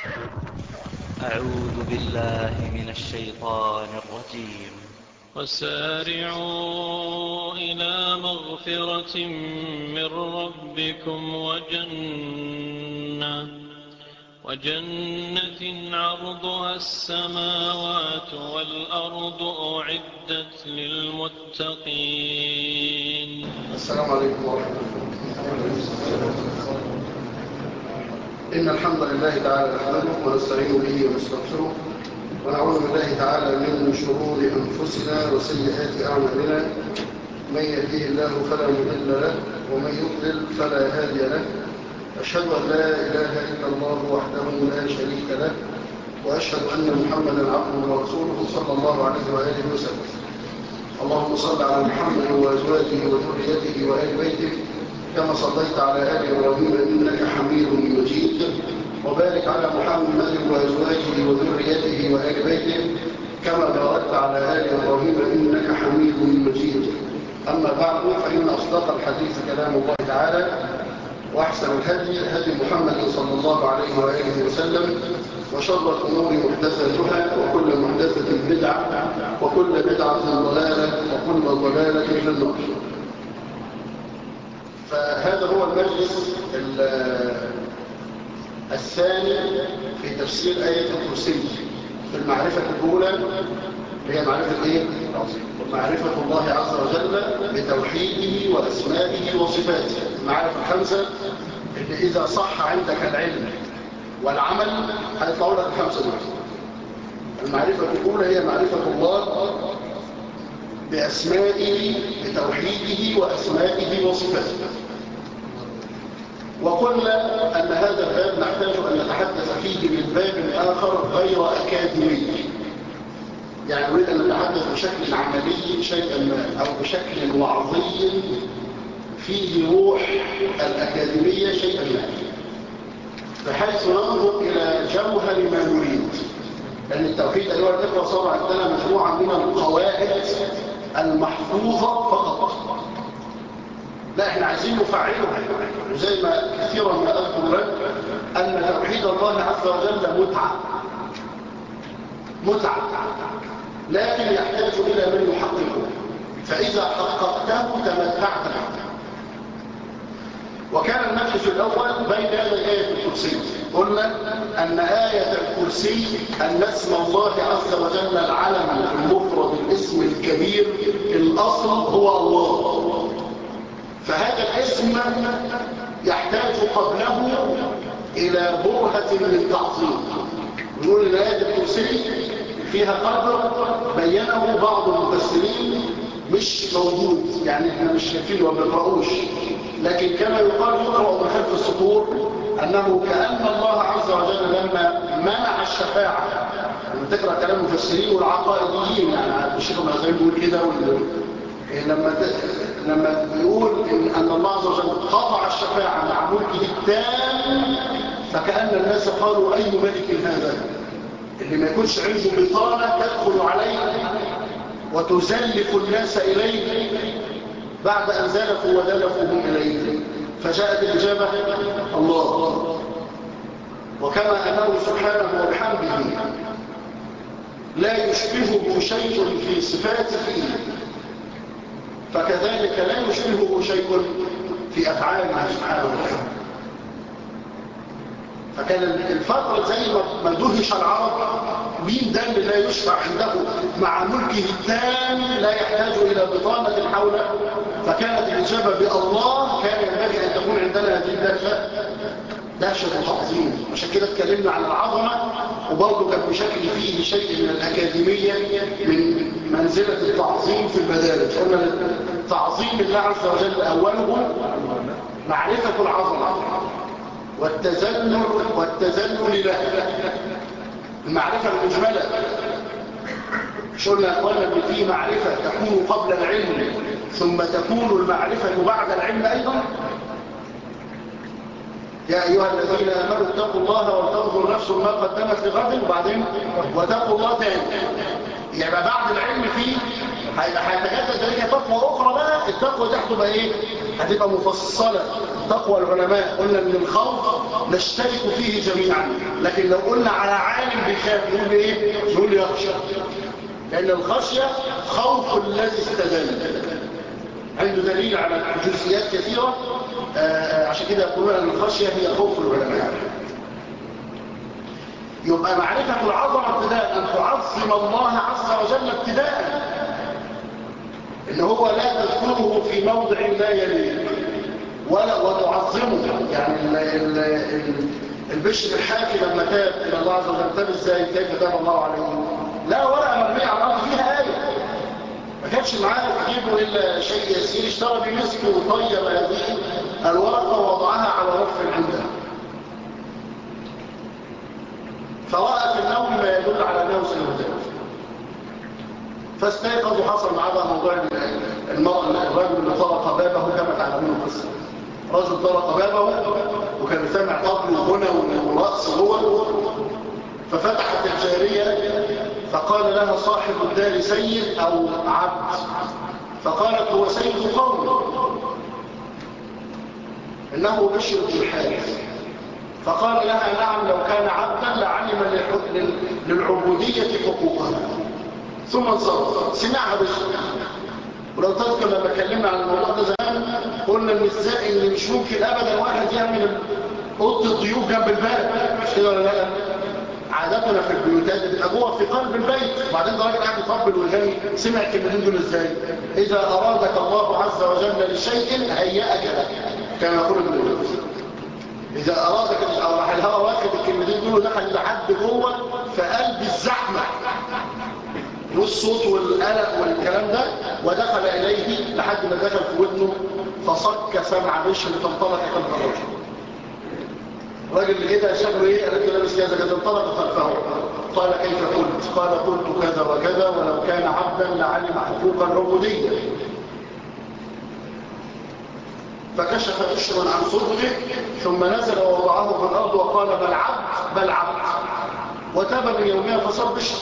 أعوذ بالله من الشيطان الرجيم وسارعوا إلى مغفرة من ربكم وجنة وجنة عرضها السماوات والأرض أعدت للمتقين السلام عليكم ورحمة الله إن الحمد لله تعالى نحمده ونستعين به ونستغفره ونعوذ بالله تعالى من شرور أنفسنا وسيئات أعمالنا من يهديه الله فلا مضل له ومن يضلل فلا هادي له أشهد أن لا إله إلا الله وحده لا شريك له وأشهد أن محمدا عبده ورسوله صلى الله عليه وآله وسلم اللهم صل على محمد وأزواجه وذريته وآل بيته كما صليت على آل إبراهيم إنك حميد مجيد وبارك على محمد وأزواجه وذريته وآل بيته كما باركت على آل إبراهيم إنك حميد مجيد أما بعد فإن أصدق الحديث كلام الله تعالى وأحسن الهدي هدي محمد صلى الله عليه وآله وسلم وشر الأمور محدثاتها وكل محدثة بدعة وكل بدعة ضلالة وكل ضلالة في النار فهذا هو المجلس الثاني في تفسير آية الكرسي في المعرفة الأولى هي معرفة إيه؟ معرفة الله عز وجل بتوحيده وأسمائه وصفاته المعرفة الخمسة اللي إذا صح عندك العلم والعمل هيطلعوا لك الخمسة دول المعرفة الأولى هي معرفة الله بأسمائه بتوحيده وأسمائه وصفاته وقلنا أن هذا الباب نحتاج أن نتحدث فيه من باب آخر غير أكاديمي يعني نريد أن نتحدث بشكل عملي شيئا ما أو بشكل وعظي فيه روح الأكاديمية شيئا ما بحيث ننظر إلى جوهر ما نريد لأن التوحيد أيها الإخوة صار عندنا مجموعة من القواعد المحفوظة فقط لا احنا عايزين نفعلها وزي ما كثيرا ما أذكر لك أن توحيد الله عز وجل متعة متعة لكن يحتاج إلى من يحققه فإذا حققته تمتعت به وكان المجلس الأول بين يدي آية الكرسي قلنا أن آية الكرسي أن اسم الله عز وجل العلم المفرد الاسم الكبير الأصل هو الله فهذا الاسم يحتاج قبله إلى برهة من تعظيم نقول أن آية الكرسي فيها قدر بينه بعض المفسرين مش موجود يعني احنا مش شايفينه وما بنقراهوش لكن كما يقال يقرأ من خلف السطور أنه كأن الله عز وجل لما منع الشفاعة لما تقرأ كلام المفسرين والعقائديين يعني الشيخ ابن عزيز بيقول كده لما لما بيقول إن, أن الله عز وجل قطع الشفاعة مع ملكه التام فكأن الناس قالوا أي ملك هذا اللي ما يكونش عنده بطانة تدخل عليه وتزلف الناس إليه بعد أن زلفوا ودلفوا هم إليه فجاءت الإجابة الله وكما أنه سبحانه وبحمده لا يشبهه شيء في صفاته فكذلك لا يشبهه شيء في أفعاله سبحانه وتعالى فكان الفترة زي ما دهش العرب مين ده اللي لا يشفع عنده مع ملكه التام لا يحتاج إلى بطانة حوله فكانت الإجابة بالله كان ينبغي أن تكون عندنا هذه الدهشة دهشة التعظيم عشان كده اتكلمنا عن العظمة وبرضه كان بشكل فيه شيء من الأكاديمية من منزلة التعظيم في المدارس قلنا تعظيم الله عز وجل أوله معرفة العظمة والتذلل والتذلل له المعرفة المجملة مش قلنا قلنا ان في معرفة تكون قبل العلم ثم تكون المعرفة بعد العلم أيضا يا أيها الذين آمنوا اتقوا الله ولتنظر نفس ما قدمت لغد وبعدين واتقوا الله تاني يبقى بعد العلم فيه هيبقى هيتجدد ذلك تقوى أخرى بقى التقوى دي هتبقى إيه؟ هتبقى مفصلة تقوى العلماء قلنا ان الخوف نشترك فيه جميعا لكن لو قلنا على عالم بيخاف نقول ايه نقول يخشى لان الخشيه خوف الذي استدل عنده دليل على جزئيات كثيره آه عشان كده يقولون ان الخشيه هي خوف العلماء يبقى معرفه العظمه ابتداء ان تعظم الله عز وجل ابتداء ان هو لا تذكره في موضع لا يليق ولا وتعظمه يعني ال ال ال البشر الحافي لما تاب الى الله عز وجل تاب ازاي كيف تاب الله عليه لا ورقه مرميه على الارض فيها ايه ما كانش معاه في جيبه الا شيء يسير اشترى بمسك وطيب هذه الورقه ووضعها على رف عنده فراى في النوم ما يدل على انه سيهتاب فاستيقظ وحصل معاه بقى موضوع المرأة الرجل اللي طرق بابه كما تعلمون القصة رجل طرق بابه وكان سامع طبل وغنى ورقص جوه ففتحت الجارية فقال لها صاحب الدار سيد أو عبد فقالت هو سيد قوم إنه بشر بن الحارث فقال لها نعم لو كان عبدا لعلم للعبودية حقوقها ثم انصرف سمعها بشر ولو تذكر لما اتكلمنا عن الموضوع ده زمان قلنا ان ازاي ان مش ممكن ابدا واحد يعمل اوضه الضيوف جنب الباب مش كده ولا لا عادتنا في البيوتات بتبقى جوه في قلب البيت وبعدين ده راجل قاعد يطبل ويغني سمع الكلمتين دول ازاي اذا ارادك الله عز وجل لشيء هيئك له كما يقول ابن الجوزي اذا ارادك او راح الهوى واخد الكلمتين دول ودخل لحد جوه في قلب الزحمه والصوت والقلق والكلام ده ودخل إليه لحد ما دخل في ودنه فصك سمع بشر فانطلق خلف الرجل الراجل اللي كده شكله ايه قالت له لابس كذا كذا انطلق خلفه قال كيف قلت قال قلت كذا وكذا ولو كان عبدا لعلم حقوق العبوديه فكشف بشر عن صدره ثم نزل ووضعه في الارض وقال بل عبد بل عبد وتاب من يومها فصار بشر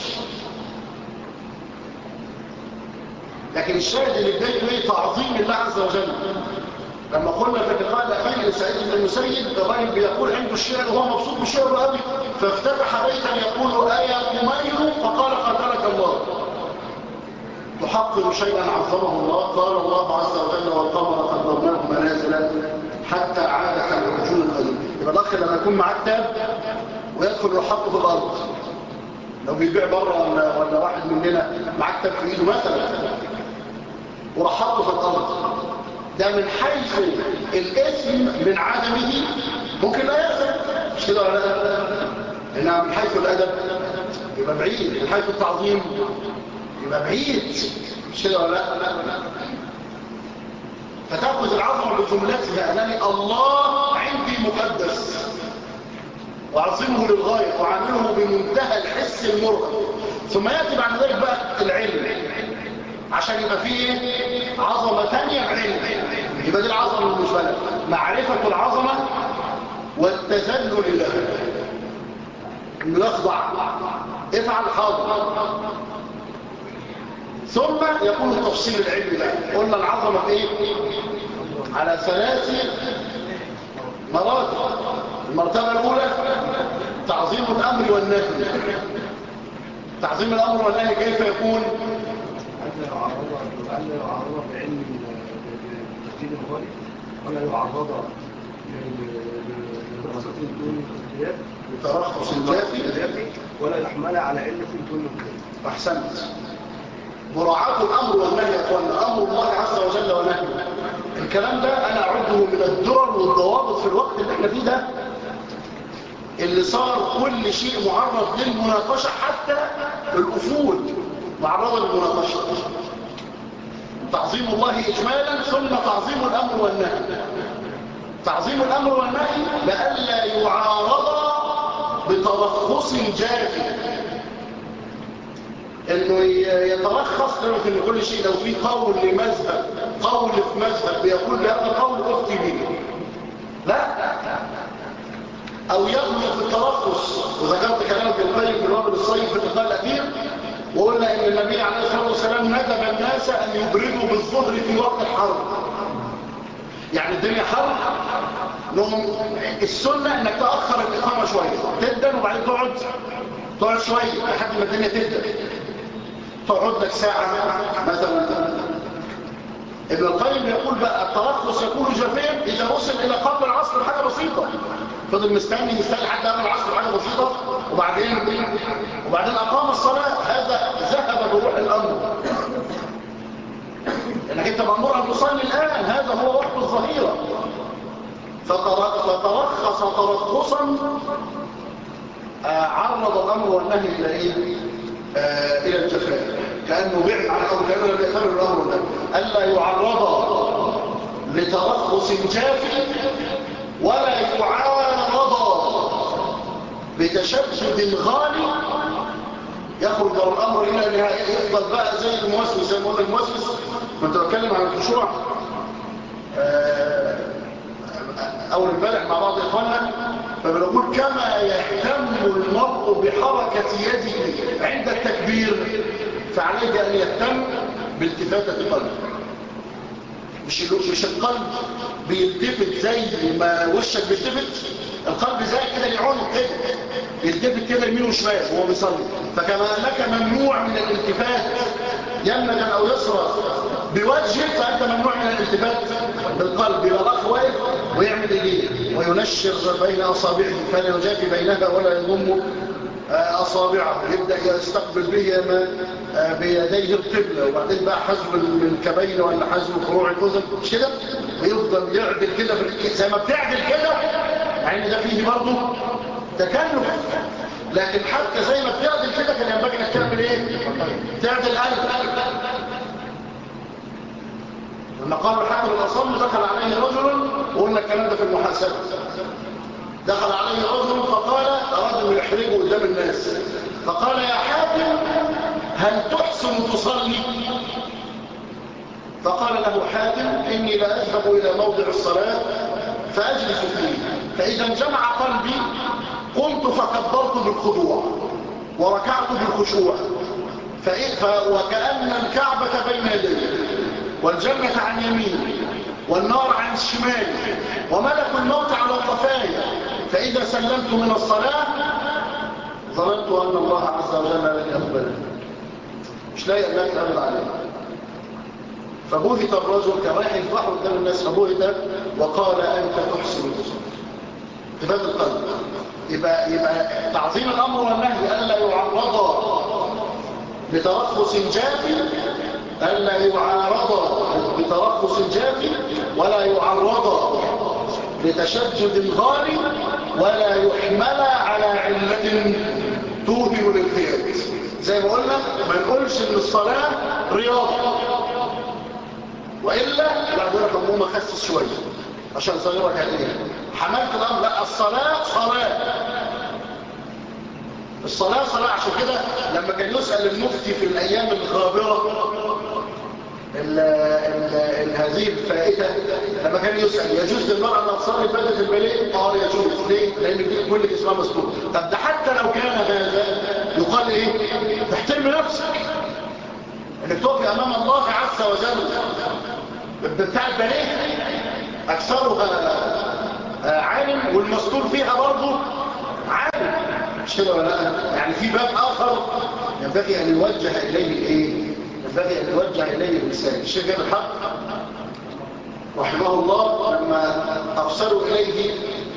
لكن الشاهد اللي بدايته ايه تعظيم الله عز وجل لما قلنا في اللقاء الاخير لسعيد بن المسيب الراجل بيقول عنده الشعر وهو مبسوط بالشعر قوي فافتتح بيتا يقول ايه قمير فقال قتلك الله تحقر شيئا عظمه الله قال الله عز وجل والقمر قدرناه منازلا حتى عاد كالعجول القديم يبقى الاخ لما يكون معاه كتاب ويدخل يحطه في الارض لو بيبيع بره ولا, ولا واحد مننا معاه كتاب في ايده مثلا وراح حطه في الارض ده من حيث الاسم من عدمه ممكن لا يأذن مش كده ولا لا انما من حيث الادب يبقى بعيد من حيث التعظيم يبقى بعيد مش كده ولا لا فتأخذ العظمة بجملتها أنني الله عندي مقدس وعظمه للغاية وعامله بمنتهى الحس المرهق ثم يأتي بعد ذلك بقى العلم عشان يبقى فيه عظمة تانية بعلم يبقى دي العظمة المجملة معرفة العظمة والتذلل لها انه يخضع افعل حاضر ثم يكون التفصيل العلمي بقى قلنا العظمة في ايه على ثلاث مراتب المرتبة الأولى تعظيم الأمر والنهي تعظيم الأمر والنهي كيف يكون هل يعرض بعلم تسجيل الغالي ولا يعرض لدراسة دون اختلاف بترخص الجافي ولا يحمل على علة دون اختلاف أحسنت مراعاة الأمر والنهي يا أخوانا أمر الله عز وجل ونهيه الكلام ده أنا أعده من الدرر والضوابط في الوقت اللي احنا فيه ده اللي صار كل شيء معرض للمناقشة حتى الأصول معرضة للمناقشة تعظيم الله إجمالا ثم تعظيم الأمر والنهي تعظيم الأمر والنهي لألا يعارض بترخص جافي انه يترخص في ان كل شيء لو في قول لمذهب قول في مذهب بيقول لهذا قول اختي به لا او يغلط في الترخص وذكرت كلام ابن القيم في الوابل الصيف في اللقاء الاخير وقلنا ان النبي عليه الصلاه والسلام ندب الناس ان يبردوا بالظهر في وقت الحرب يعني الدنيا حر نقوم السنة انك تأخر الإقامة شوية تبدأ وبعدين تقعد تقعد شوية لحد ما الدنيا تبدأ تقعد لك ساعة مثلا ابن القيم يقول بقى الترخص يكون جافيا إذا وصل إلى قبل العصر حاجة بسيطة فضل مستني مستني حتى قبل العصر حاجة بسيطة وبعدين وبعدين أقام الصلاة هذا ذهب بروح الأمر انك انت مأمور ان تصلي الآن هذا هو وقت الظهيرة فترخص ترخصا آه عرض الأمر والنهي إلى إيه؟ آه إلى الجفاء كأنه بعد عن الأمر كأنه لم يأثر الأمر والنهي ألا يعرض لترخص جاف ولا يعارض بتشدد غالي يخرج الأمر إلى نهاية يفضل بقى زي الموسوس زي ما قلنا الموسوس كنت بتكلم عن الخشوع أول امبارح مع بعض إخواننا فبنقول كما يهتم المرء بحركة يده عند التكبير فعليك أن يهتم بالتفاتة قلبه مش مش القلب بيلتفت زي ما وشك بيلتفت القلب زي كده يعونه كده يلتفت كده يمين وشمال وهو بيصلي فكما انك ممنوع من الالتفات يمنة او يسرى بوجهك فانت ممنوع من الالتفات بالقلب يبقى الاخ واقف ويعمل ايديه وينشر بين اصابعه فلا يجافي بينها ولا يضم أصابعه يبدأ يستقبل بهما بيديه القبلة وبعدين بقى حزم الكبين ولا حزم فروع الأذن مش كده ويفضل يعدل كده زي ما بتعدل كده يعني ده فيه برضه تكلف لكن حتى زي ما بتعدل كده كان ينبغي انك تعمل ايه تعدل قلب لما قالوا الحكم الأصم دخل عليه رجل وقلنا الكلام ده في المحاسبة دخل عليه رجل فقال أراد أن يحرجه قدام الناس فقال يا حاتم هل تحسن تصلي فقال له حاتم إني لا أذهب إلى موضع الصلاة فأجلس فيه فإذا انجمع قلبي قمت فكبرت بالخضوع وركعت بالخشوع ف... وكأن الكعبة بين يدي والجنة عن يميني والنار عن الشمال وملك الموت على طفاي فإذا سلمت من الصلاة ظننت أن الله عز وجل لن يقبل مش لاقي أنك تقبل عليه فبهت الرجل كان رايح يفرح قدام الناس فبهت وقال أنت تحسن تصلي اتفاد القلب يبقى, يبقى تعظيم الأمر والنهي ألا يعرض بترخص جافي ألا يعارض بترخص جافي ولا يعرض بتشدد غالي ولا يحمل على علة توهم للقياد زي ما قلنا ما نقولش ان الصلاة رياضة وإلا بعد ذلك أموما خسس شوية عشان صغيرك عليها حملت الأمر لا الصلاة صلاة الصلاة صلاة عشان كده لما كان يسأل المفتي في الأيام الغابرة ال ال ال هذه الفائدة لما كان يسأل يجوز للمرأة أن تصلي فائدة البليء؟ قال يجوز ليه؟ لأن دي كل جسمها مسلوب طب ده حتى لو كان هذا يقال إيه؟ تحترم نفسك انك تقفي أمام الله عز وجل بتاع البليء أكثرها عالم والمستور فيها برضه عالم مش كده ولا لا يعني في باب آخر ينبغي أن يوجه إليه إيه ينبغي أن يوجه إليه الإنسان الشيخ جاب الحق رحمه الله لما أرسلوا إليه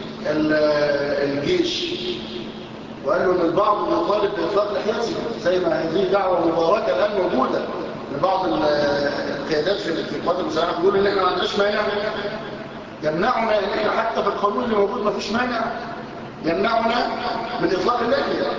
الجيش وقالوا أن البعض يطالب بإطلاق لحيته زي ما هذه دعوة مباركة الآن موجودة لبعض القيادات في القوات المسلحة بيقولوا إن إحنا ما عندناش مانع يمنعنا إن إحنا حتى في القانون اللي موجود ما فيش مانع يمنعنا من إطلاق اللحية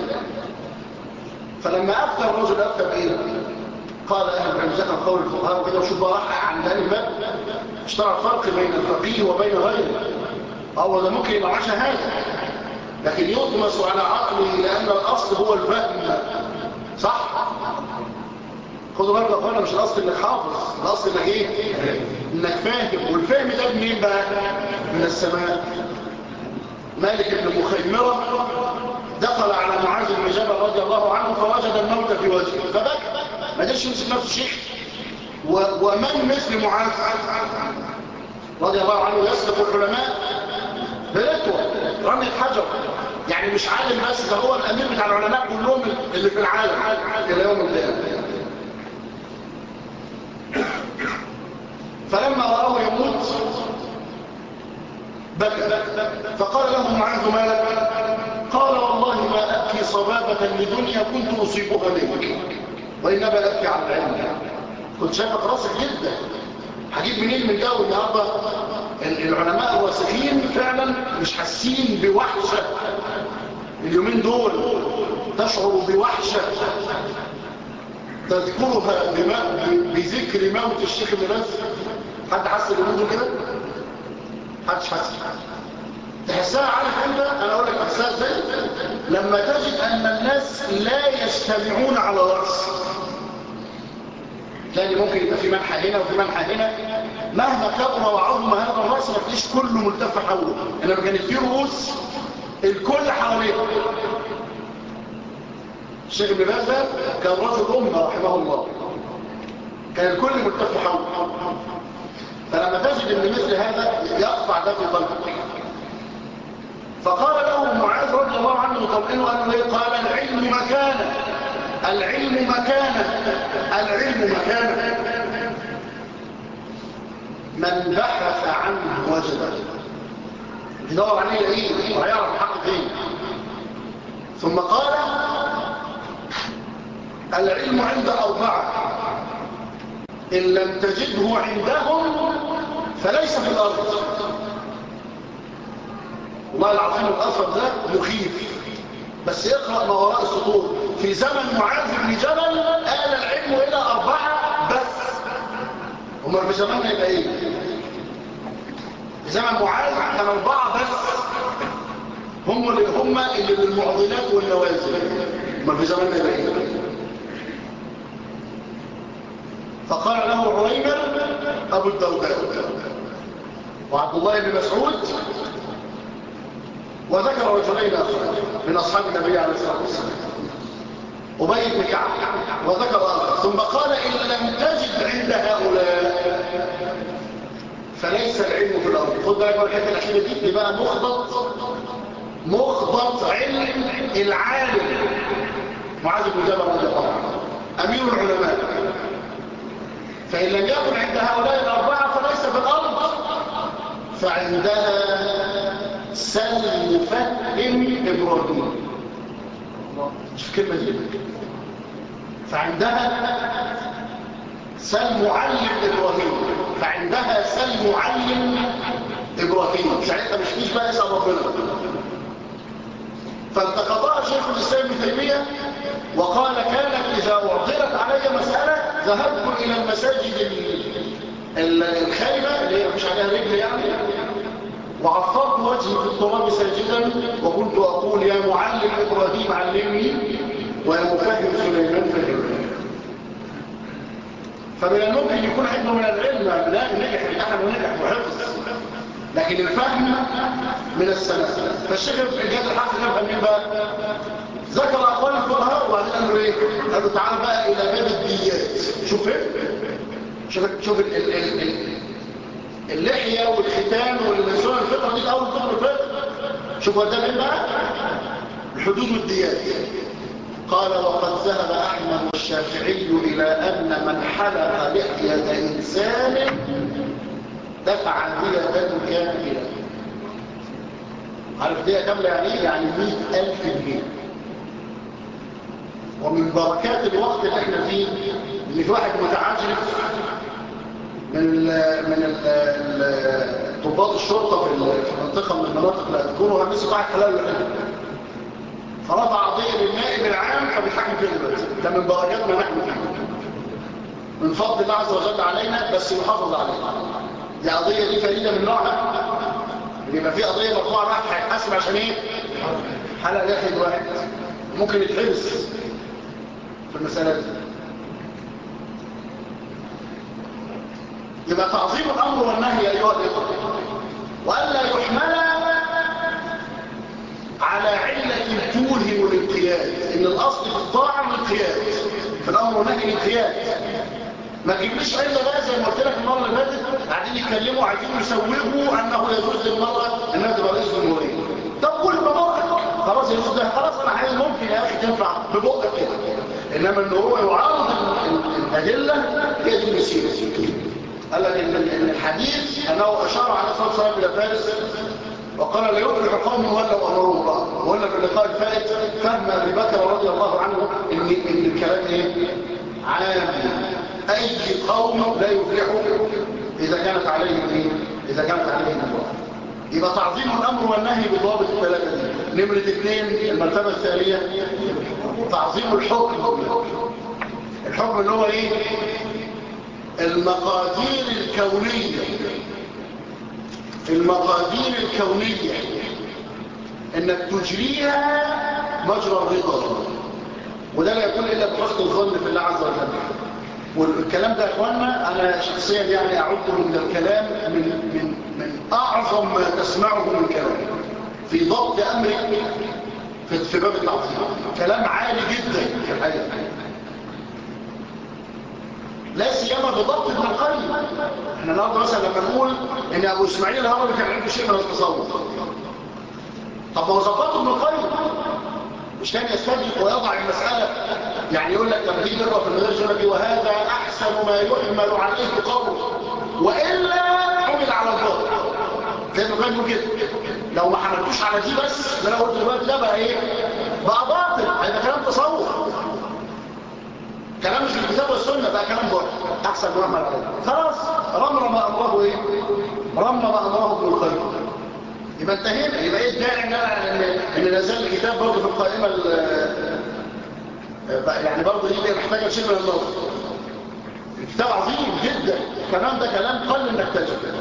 فلما أفتى الرجل أفتى بإيه قال أهل العلم ذكر قول الفقهاء وكده وشوف بقى راح عند أهل الباب اشترى الفرق بين الفقيه وبين غيره هو ده ممكن يبقى معاه شهادة لكن يطمس على عقله لأن الأصل هو الفهم صح؟ خدوا بالك يا اخوانا مش الاصل انك حافظ الاصل انك ايه انك فاهم والفهم ده منين بقى من السماء مالك بن مخيمرة دخل على معاذ بن جبل رضي الله عنه فوجد الموت في وجهه فبكى ما قدرش يمسك نفسه شيخ ومن مثل معاذ رضي الله عنه يسبق العلماء رمي الحجر يعني مش عالم بس ده هو الامير بتاع العلماء كلهم اللي في العالم الى يوم القيامه فلما راه يموت بكى فقال له معاذ ما لك قال والله ما ابكي صبابه لدنيا كنت اصيبها منك وانما ابكي على العلم كنت شايفك راسخ جدا هجيب منين من جو النهارده العلماء الراسخين فعلا مش حاسين بوحشه اليومين دول تشعر بوحشه تذكرها بذكر موت الشيخ ابن باز حد حس اليومين دول كده محدش حس تحسها عارف انت انا اقول لك تحسها ازاي لما تجد ان الناس لا يجتمعون على راس تلاقي ممكن يبقى في منحى هنا وفي منحى هنا مهما كبر وعظم هذا الراس ما تلاقيش كله ملتف حوله انما كانت في رؤوس الكل حواليه الشيخ ابن باز ده كان راس الامه رحمه الله كان الكل ملتف حوله فلما تجد ان مثل هذا يقطع ده في قلبك فقال له معاذ رضي الله عنه يطمئنه انه ايه قال العلم مكانه العلم مكانه العلم مكانه من بحث عنه وجده يدور عليه ايه وهيعرف الحق فين ثم قال العلم عند اربعه ان لم تجده عندهم فليس في الارض والله العظيم الاثر ده مخيف بس اقرا ما وراء السطور في زمن معاذ بن جبل آل العلم الى اربعه بس هم في زماننا يبقى ايه في زمن معاذ كان اربعه بس هم اللي هم اللي بالمعضلات والنوازل هم في زماننا يبقى ايه فقال له عويمر ابو الدرداء وعبد الله بن مسعود وذكر رجلين اخرين من اصحاب النبي عليه الصلاه والسلام ابي بن كعب وذكر اخر ثم قال ان لم تجد عند هؤلاء فليس العلم في الارض خد بالك من الحته الاخيره دي دي بقى مخبط مخبط علم العالم معاذ بن جبل رضي الله عنه امير العلماء فان لم يكن عند هؤلاء الاربعه فليس في الارض فعندها سل فهم ابراهيم شوف كلمه دي فعندها سل معلم ابراهيم فعندها سل معلم ابراهيم ساعتها مش فيش بقى يسال ربنا فالتقطها شيخ الاسلام ابن تيميه وقال كانت اذا اعطلت علي مساله ذهبت الى المساجد الخايبه اللي هي مفيش عليها رجل يعني وعفرت وجهي في التراب ساجدا وكنت اقول يا معلم ابراهيم علمني ويا مفهم سليمان فهمني فمن الممكن يكون عنده من العلم لا نجح امتحن ونجح وحفظ لكن الفهم من السنة فالشيخ الجاد الحافظ يفهم مين بقى ذكر اقوال الفقهاء وبعدين قال له ايه قال له تعال بقى الى باب الديات شوف ايه شوف شوف ال ال ال ال اللحيه والختان والسنن الفطره دي اول فطره الفطر شوف ده مين بقى الحدود والديات قال وقد ذهب احمد والشافعي الى ان من حلق لحيه انسان دفع دية كاملة عارف دية كاملة يعني ايه؟ يعني مئة ألف جنيه ومن بركات الوقت اللي احنا فيه اللي في واحد متعجرف من ال من ال ضباط الشرطة في منطقة من المناطق اللي هتكونوا مسكوا واحد حلال العلم فرفع قضية للنائب العام فبيتحكم فيها دلوقتي ده من بركات ما نحن فيه من فضل الله عز وجل علينا بس يحافظ علينا دي قضية دي فريدة من نوعها يبقى في قضية مرفوعة واحد هيتحاسب عشان ايه حلقة لحية واحد ممكن يتحبس في المسألة دي يبقى تعظيم الأمر والنهي أيها الإخوة وألا يحمل على علة توهم الانقياد إن الأصل في الطاعة الانقياد في الأمر والنهي الانقياد ما تجيبليش الا بقى زي ما قلت لك المره اللي فاتت قاعدين يتكلموا عايزين يسوغوا انه يجوز للمراه انها تبقى رئيس جمهوريه طب خلاص يا يوسف ده خلاص انا عايز ممكن يا اخي تنفع ببقك كده انما ان هو يعارض ال- ال- الادله هي دي المسيره قال لك ان إن الحديث انه اشار عليه الصلاه والسلام الى فارس وقال لا يفلح قوم ولوا امرهم الله ولا في اللقاء الفائت فهم ابي بكر رضي الله عنه ان ان الكلام ايه عام اي قوم لا يفلحوا اذا كانت عليهم ايه اذا كانت عليهم الله يبقى تعظيم الامر والنهي بضوابط الثلاثه دي نمره اثنين المرتبه الثانيه تعظيم الحكم الحكم اللي هو ايه المقادير الكونيه المقادير الكونيه انك تجريها مجرى الرضا وده لا يكون الا بحسن الظن في الله عز وجل والكلام ده يا اخوانا انا شخصيا يعني اعده من الكلام من من من اعظم ما تسمعه من كلام في ضبط امرك في في باب التعظيم كلام عالي جدا في الحقيقه لا سيما بضبط ابن القيم احنا النهارده مثلا لما نقول ان ابو اسماعيل الهروي كان عنده شيء من التصوف طب ما هو ظبطه ابن القيم مش كان يستدرك ويضع المسألة يعني يقول لك لما تيجي تقرا في المدارس يقول لك وهذا أحسن ما يحمل عليه قول وإلا حمل على الباطل زي ما كان كده لو ما حملتوش على دي بس اللي انا قلت دلوقتي ده بقى ايه بقى باطل هيبقى كلام تصوف كلام مش الكتاب والسنه بقى كلام باطل احسن ما يحمل عليه خلاص رمرم امره ايه رمم امره ابن القيم يبقى انتهينا يبقى ايه الداعي ان ان ان نزل الكتاب برضه في القائمه يعني برضه دي محتاجه شيء من النظر الكتاب عظيم جدا الكلام ده كلام قل انك تجد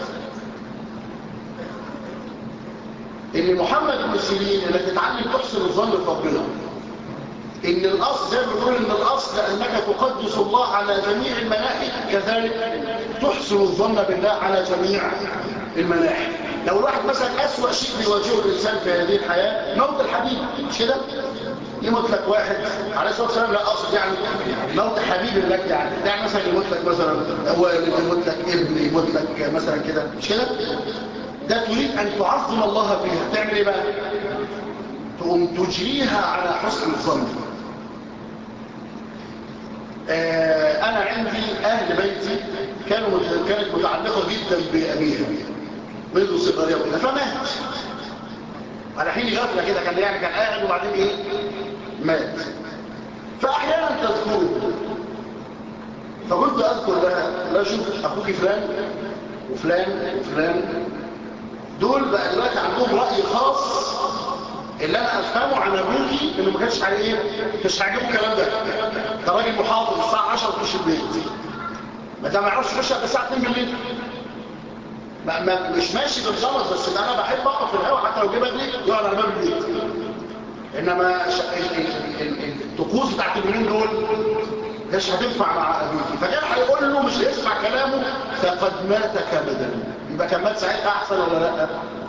ان محمد بن سيرين انك تتعلم تحسن الظن بربنا ان الاصل زي ما بنقول ان الاصل انك تقدس الله على جميع المناحي كذلك تحسن الظن بالله على جميع المناحي لو الواحد مثلا أسوأ شيء بيواجهه الإنسان في هذه الحياة موت الحبيب مش كده؟ يموت لك واحد عليه الصلاة والسلام لا أقصد يعني موت حبيب لك يعني يعني مثلا يموت لك مثلا والد يموت لك ابن يموت لك مثلا كده مش كده؟ ده تريد أن تعظم الله فيها تعمل إيه بقى؟ تقوم تجريها على حسن الظن آه أنا عندي أهل بيتي كانوا كانت متعلقة جدا بأبيها منذ صغريه وكده فمات على حين غفله كده كان يعني كان قاعد وبعدين ايه مات فاحيانا تذكره فكنت اذكر لها لا شوف اخوك فلان وفلان وفلان دول بقى دلوقتي عندهم راي خاص اللي انا افهمه عن ابوكي انه ما كانش عليه ايه مش هيعجبه الكلام ده ده راجل محافظ الساعه 10 تخش البيت ما ده ما يعرفش يخش الساعه 2 بالليل ما ما مش ماشي بالغلط بس انا بحب اقف في الهواء حتى لو جه بدري يقعد على باب البيت انما ش... ال... ال... ال... الطقوس بتاعت اليومين دول مش هتنفع مع ابوكي فكان هيقول له مش هيسمع كلامه فقد مات كبدا يبقى كان مات ساعتها احسن ولا لا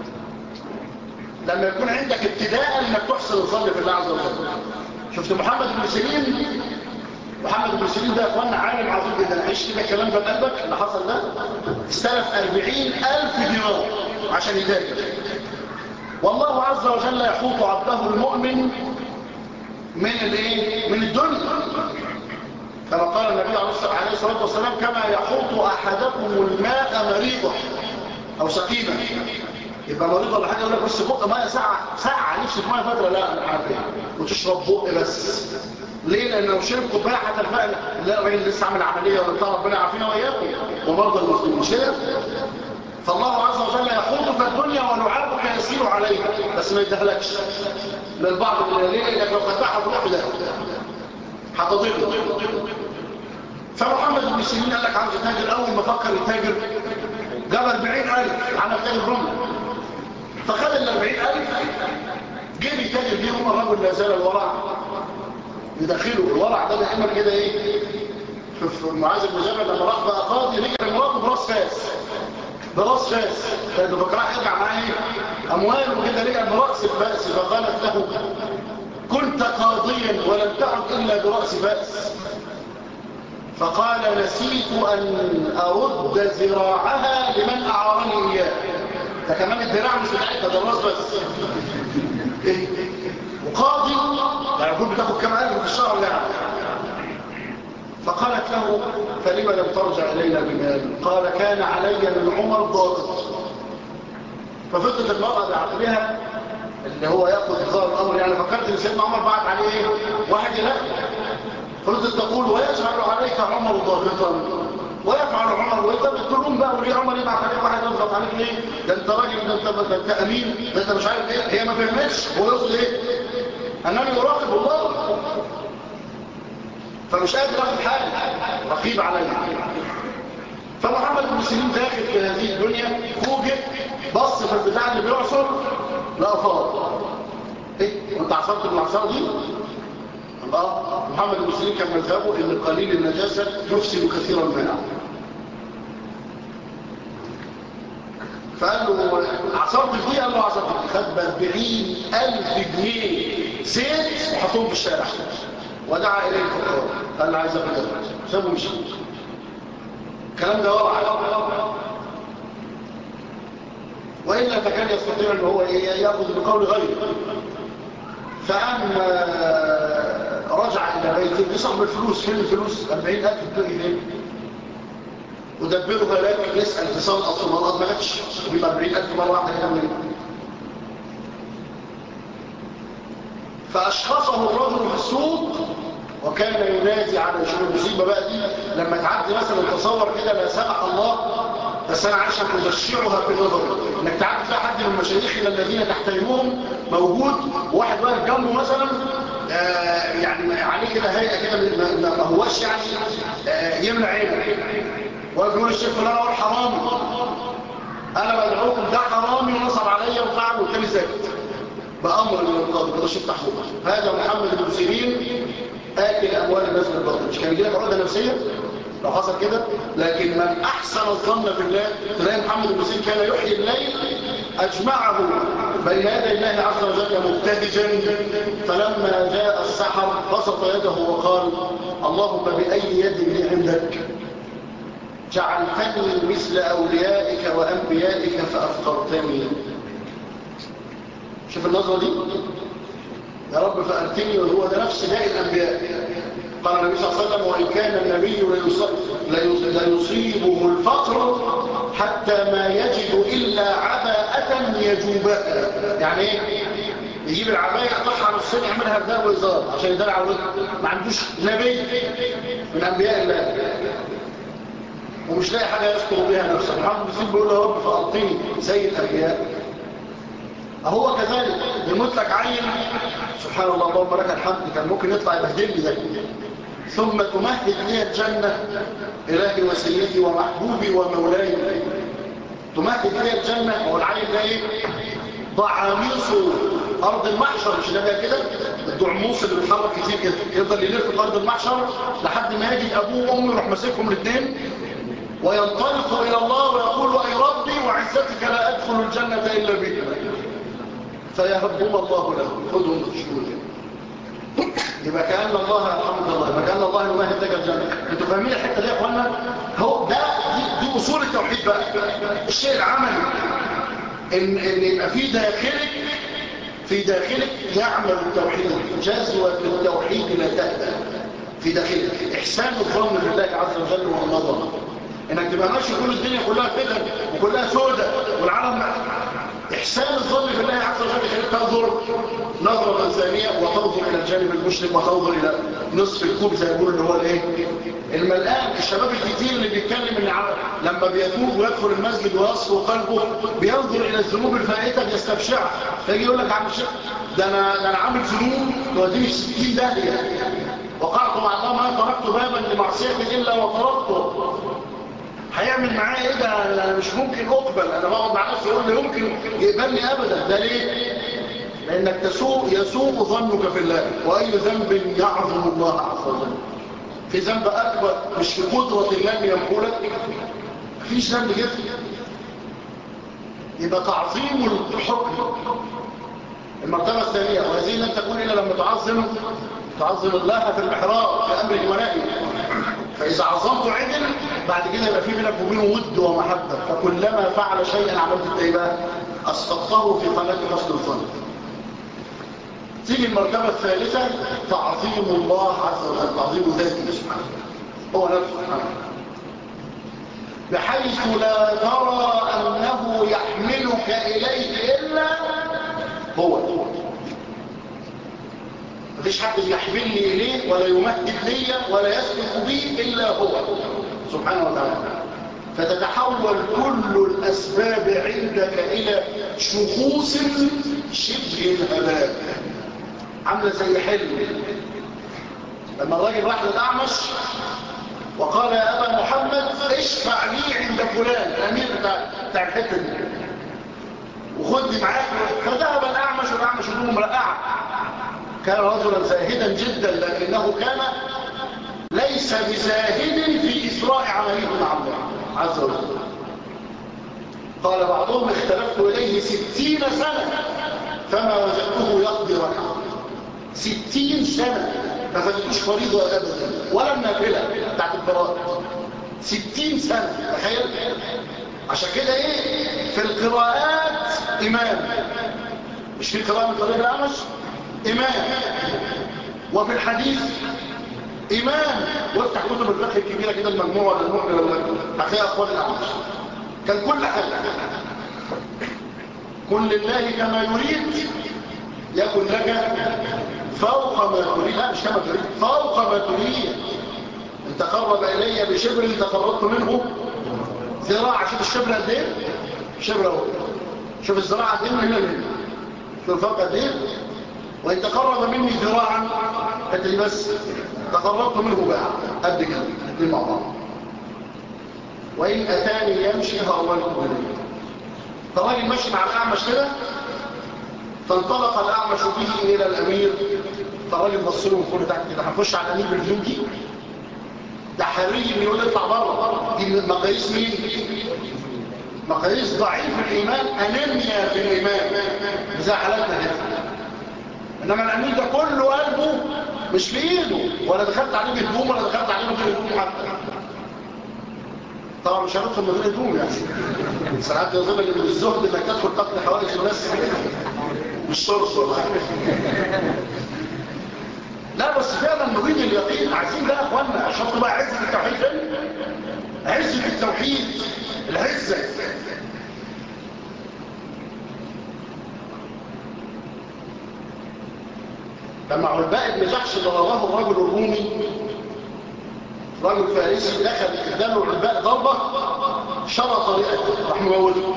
لما يكون عندك ابتداء انك تحسن الظن في الله عز وجل شفت محمد بن سيرين محمد بن سيرين ده يا اخوانا عالم عظيم جدا عيش كده الكلام ده بقلبك اللي حصل ده استلف أربعين ألف دينار عشان يتاجر والله عز وجل يحوط عبده المؤمن من الايه من الدنيا كما قال النبي عليه الصلاه والسلام كما يحوط احدكم الماء مريضا او سقيما يبقى مريض ولا حاجه يقول لك بس بق ميه ساعه ساعه نفسك ميه فتره لا انا عارف ايه وتشرب بق بس ليه لان لو شرب كوبايه هتلفق لا الراجل لسه عامل عمليه ولا بتاع ربنا يعافينا واياكم ومرضى المسلمين مش كده فالله عز وجل يحوط في الدنيا ولعابك يسير عليها بس ما يدهلكش للبعض من ليه لانك لو خدتها هتروح في ده هتضل فمحمد بن سيرين قال لك عاوز يتاجر اول ما فكر يتاجر جاب 40000 عمل تاجر رمله فخد ال 40000 جه يتاجر بيهم الرجل لا زال الورع يدخله الورع ده دايما كده ايه شوف معاذ بن جبل لما راح بقى قاضي رجع مراته براس فاس براس فاس كان بكره يرجع معاه ايه اموال وكده رجع براس الفاس فقالت له كنت قاضيا ولم تعد الا براس فاس فقال نسيت ان ارد ذراعها لمن اعارني اياه ده كمان الذراع مش بتاعتها ده الراس بس قاضي يعني كنت بتاخد كام ألف في الشهر يعني فقالت له فلم لم ترجع إلينا بمال قال كان علي من عمر ضاغط ففضلت المرأة بعقلها اللي هو ياخذ هزار الأمر يعني فكرت ان سيدنا عمر بعت عليه ايه واحد لا فضلت تقول ويجعل عليك عمر ضاغطا ويفعل عمر وانت بتقولون بقى وليه عمر يبعت عليك واحد يضغط عليك ليه ده انت راجل ده انت ده انت امين ده انت مش عارف ايه هي ما فهمتش هو يقصد ايه انني اراقب الله فمش قادر اخد حاجه رقيب عليا فمحمد بن سيرين داخل في هذه الدنيا فوجئ بص في البتاع اللي بيعصر لا فاض ايه انت عصرت المعصره دي الله محمد بن سيرين كان مذهبه ان قليل النجاسه يفسد كثير الماء فقال له عصرت دي قال له عصرت دي خد ب 40000 جنيه زيت وحطهم في الشارع ودعا اليه الفقراء قال له عايز اخد ده سابه مشي الكلام ده ورع وإلا فكان يستطيع أن هو يأخذ بقول غيره فأما رجع إلى بيته يصعب بالفلوس فين الفلوس 40000 بتوعي فين ودبره هلاك يسأل في صوت الصمالات ما جاتش يبقى 40000 مرة واحدة يعمل فأشخصه الرجل في السوق وكان ينادي على شؤون المصيبة بقى دي لما تعدي مثلا تصور كده لا سمح الله بس انا عشان ابشعها في نظري انك تعدي فيها حد من مشايخنا الذين تحترمهم موجود واحد واقف جنبه مثلا آه يعني عليه كده هيئه كده ما هوش يعني آه يمنع عينه ويقول الشيخ فلان هو حرامي انا بدعوكم ده حرامي ونصب عليا وفعل والتاني ساكت بامر من القاضي كده شيخ تحويل هذا محمد بن سيرين آكل أموال الناس بالباطل مش كان يجي لك عقده نفسية لو حصل كده لكن من أحسن الظن بالله تلاقي محمد بن سيرين كان يحيي الليل أجمعه بين يدي الله عز وجل مبتهجا فلما جاء السحر بسط يده وقال اللهم بأي يد لي عندك جعلتني مثل أوليائك وأنبيائك فأفقرتني شوف النظرة دي يا رب فأرتني وهو ده نفس داء الأنبياء قال النبي صلى الله عليه وسلم وإن كان النبي ليصيبه الفقر حتى ما يجد إلا عباءة يجوبها يعني ايه يجيب العباية يقطعها نصين يعملها رداء وإزار عشان يدلع على ما عندوش نبي من أنبياء الله ومش لاقي حاجة يذكر بها نفسه محمد بن بيقول له يا رب فأعطيني زي الأنبياء هو كذلك يموت لك عين سبحان الله اللهم لك الحمد كان ممكن يطلع يبهدلني ده ثم تمهد لي الجنة إلهي وسيدي ومحبوبي ومولاي تمهد لي الجنة هو العين ده ايه ضعاميص أرض المحشر مش نبقى كده الضعموس اللي بيتحرك كتير كده يفضل يلف في أرض المحشر لحد ما يجد أبوه وأمه يروح ماسكهم الاثنين وينطلق إلى الله ويقول أي ربي وعزتك لا أدخل الجنة إلا بك فيهبهم الله له خذهم خشوعا يبقى كأن الله الحمد لله يبقى كأن الله يمهد لك الجنة انتوا فاهمين الحتة دي يا اخوانا هو ده دي, دي اصول التوحيد بقى الشيء العملي ان, إن يبقى في داخلك في داخلك يعمل التوحيد جزوة التوحيد لا تهدى في داخلك احسان الظن بالله عز وجل والنظر انك تبقى ماشي كل الدنيا كلها فتن وكلها سودة والعالم إحسان الظن بالله عز وجل خليك تنظر نظرة ثانية وتنظر إلى الجانب المشرق وتنظر إلى نصف الكوب زي يقول اللي هو الإيه؟ الملآن الشباب الكتير اللي بيتكلم إن لما بيتوب ويدخل المسجد ويصفو قلبه بينظر إلى الذنوب الفائتة بيستبشعها فيجي يقول لك عم الشيخ ده أنا, ده أنا عامل ذنوب توديني 60 داهية وقعت مع الله ما تركت بابا لمعصية إلا وطرقته هيعمل معايا ايه ده انا مش ممكن اقبل انا بقعد مع نفسي اقول له يمكن يقبلني ابدا ده ليه لانك تسوء يسوء ظنك في الله واي ذنب يعظم الله عز وجل في ذنب اكبر مش في قدره الله يمحولك مفيش ذنب كده يبقى تعظيم الحكم المرتبه الثانيه وهذه لن تكون الا لما تعظم تعظم الله في المحراب في امره ونهيه فإذا عظمت عدل بعد كده يبقى في بينك وبينه ود ومحبة فكلما فعل شيئا عملت ايه بقى أسقطته في قناة حسن الظن تيجي المرتبة الثالثة تعظيم الله عز وجل تعظيم ذاته سبحانه هو نفسه سبحانه بحيث لا ترى أنه يحملك إليه إلا هو مفيش حد يحملني إليه ولا يمهد لي ولا يسلك بي إلا هو سبحانه وتعالى فتتحول كل الأسباب عندك إلى شخوص شبه الهباء عاملة زي حلم لما الراجل راح للأعمش وقال يا أبا محمد اشفع لي عند فلان الأمير بتاع, بتاع الحتة دي وخدني معاك فذهب الأعمش والأعمش هدوم مرقعة كان رجلا زاهدا جدا لكنه كان ليس بزاهد في إسراء عمله مع الله عز وجل قال بعضهم اختلفت إليه ستين سنة فما وجدته يقضي ركعة ستين سنة ما فاتتوش فريضة أبدا ولا النافلة بتاعت القراءة ستين سنة تخيل عشان كده ايه في القراءات إمام مش في قراءة من طريق الأعمش إمام وفي الحديث إمام وافتح كتب الفقه الكبيرة كده المجموعة ولا المؤمن ولا هتلاقي أقوال الأعمش كان كل حاجة كن لله كما يريد يكن لك فوق ما تريد لا مش كما تريد فوق ما تريد ان تقرب الي بشبر تقربت منه ذراع شوف الشبر قد ايه شبر اهو شوف الزراعه قد ايه من هنا لهنا شوف الفرق قد ايه وان تقرب مني ذراعا ادري بس تقربت منه بقى قد كده الاثنين مع بعض وان اتاني يمشي هرولته اليه فالراجل ماشي مع الاعمش كده فانطلق الأعمش به إلى الأمير فالراجل بص له من تحت كده هنخش على الأمير بالجنجي ده حري بيقول اطلع بره دي مقاييس مين؟ مقاييس ضعيف الإيمان أنيميا في الإيمان زي حالاتنا دي إنما الأمير ده كله قلبه مش في إيده ولا دخلت عليه بهدوم ولا دخلت عليه بهدوم حتى طبعا مش هندخل من غير هدوم يعني ساعات يظن ان من الزهد انك تدخل قتل حوادث وناس مش شرط والله لا بس فعلا نريد اليقين عايزين ده يا اخوانا شفتوا بقى عزة التوحيد فين عزة التوحيد العزة لما عرباء بن جحش ضربه الرجل الرومي رجل فارسي دخل اداله عرباء ضربة شرط رئته راح موته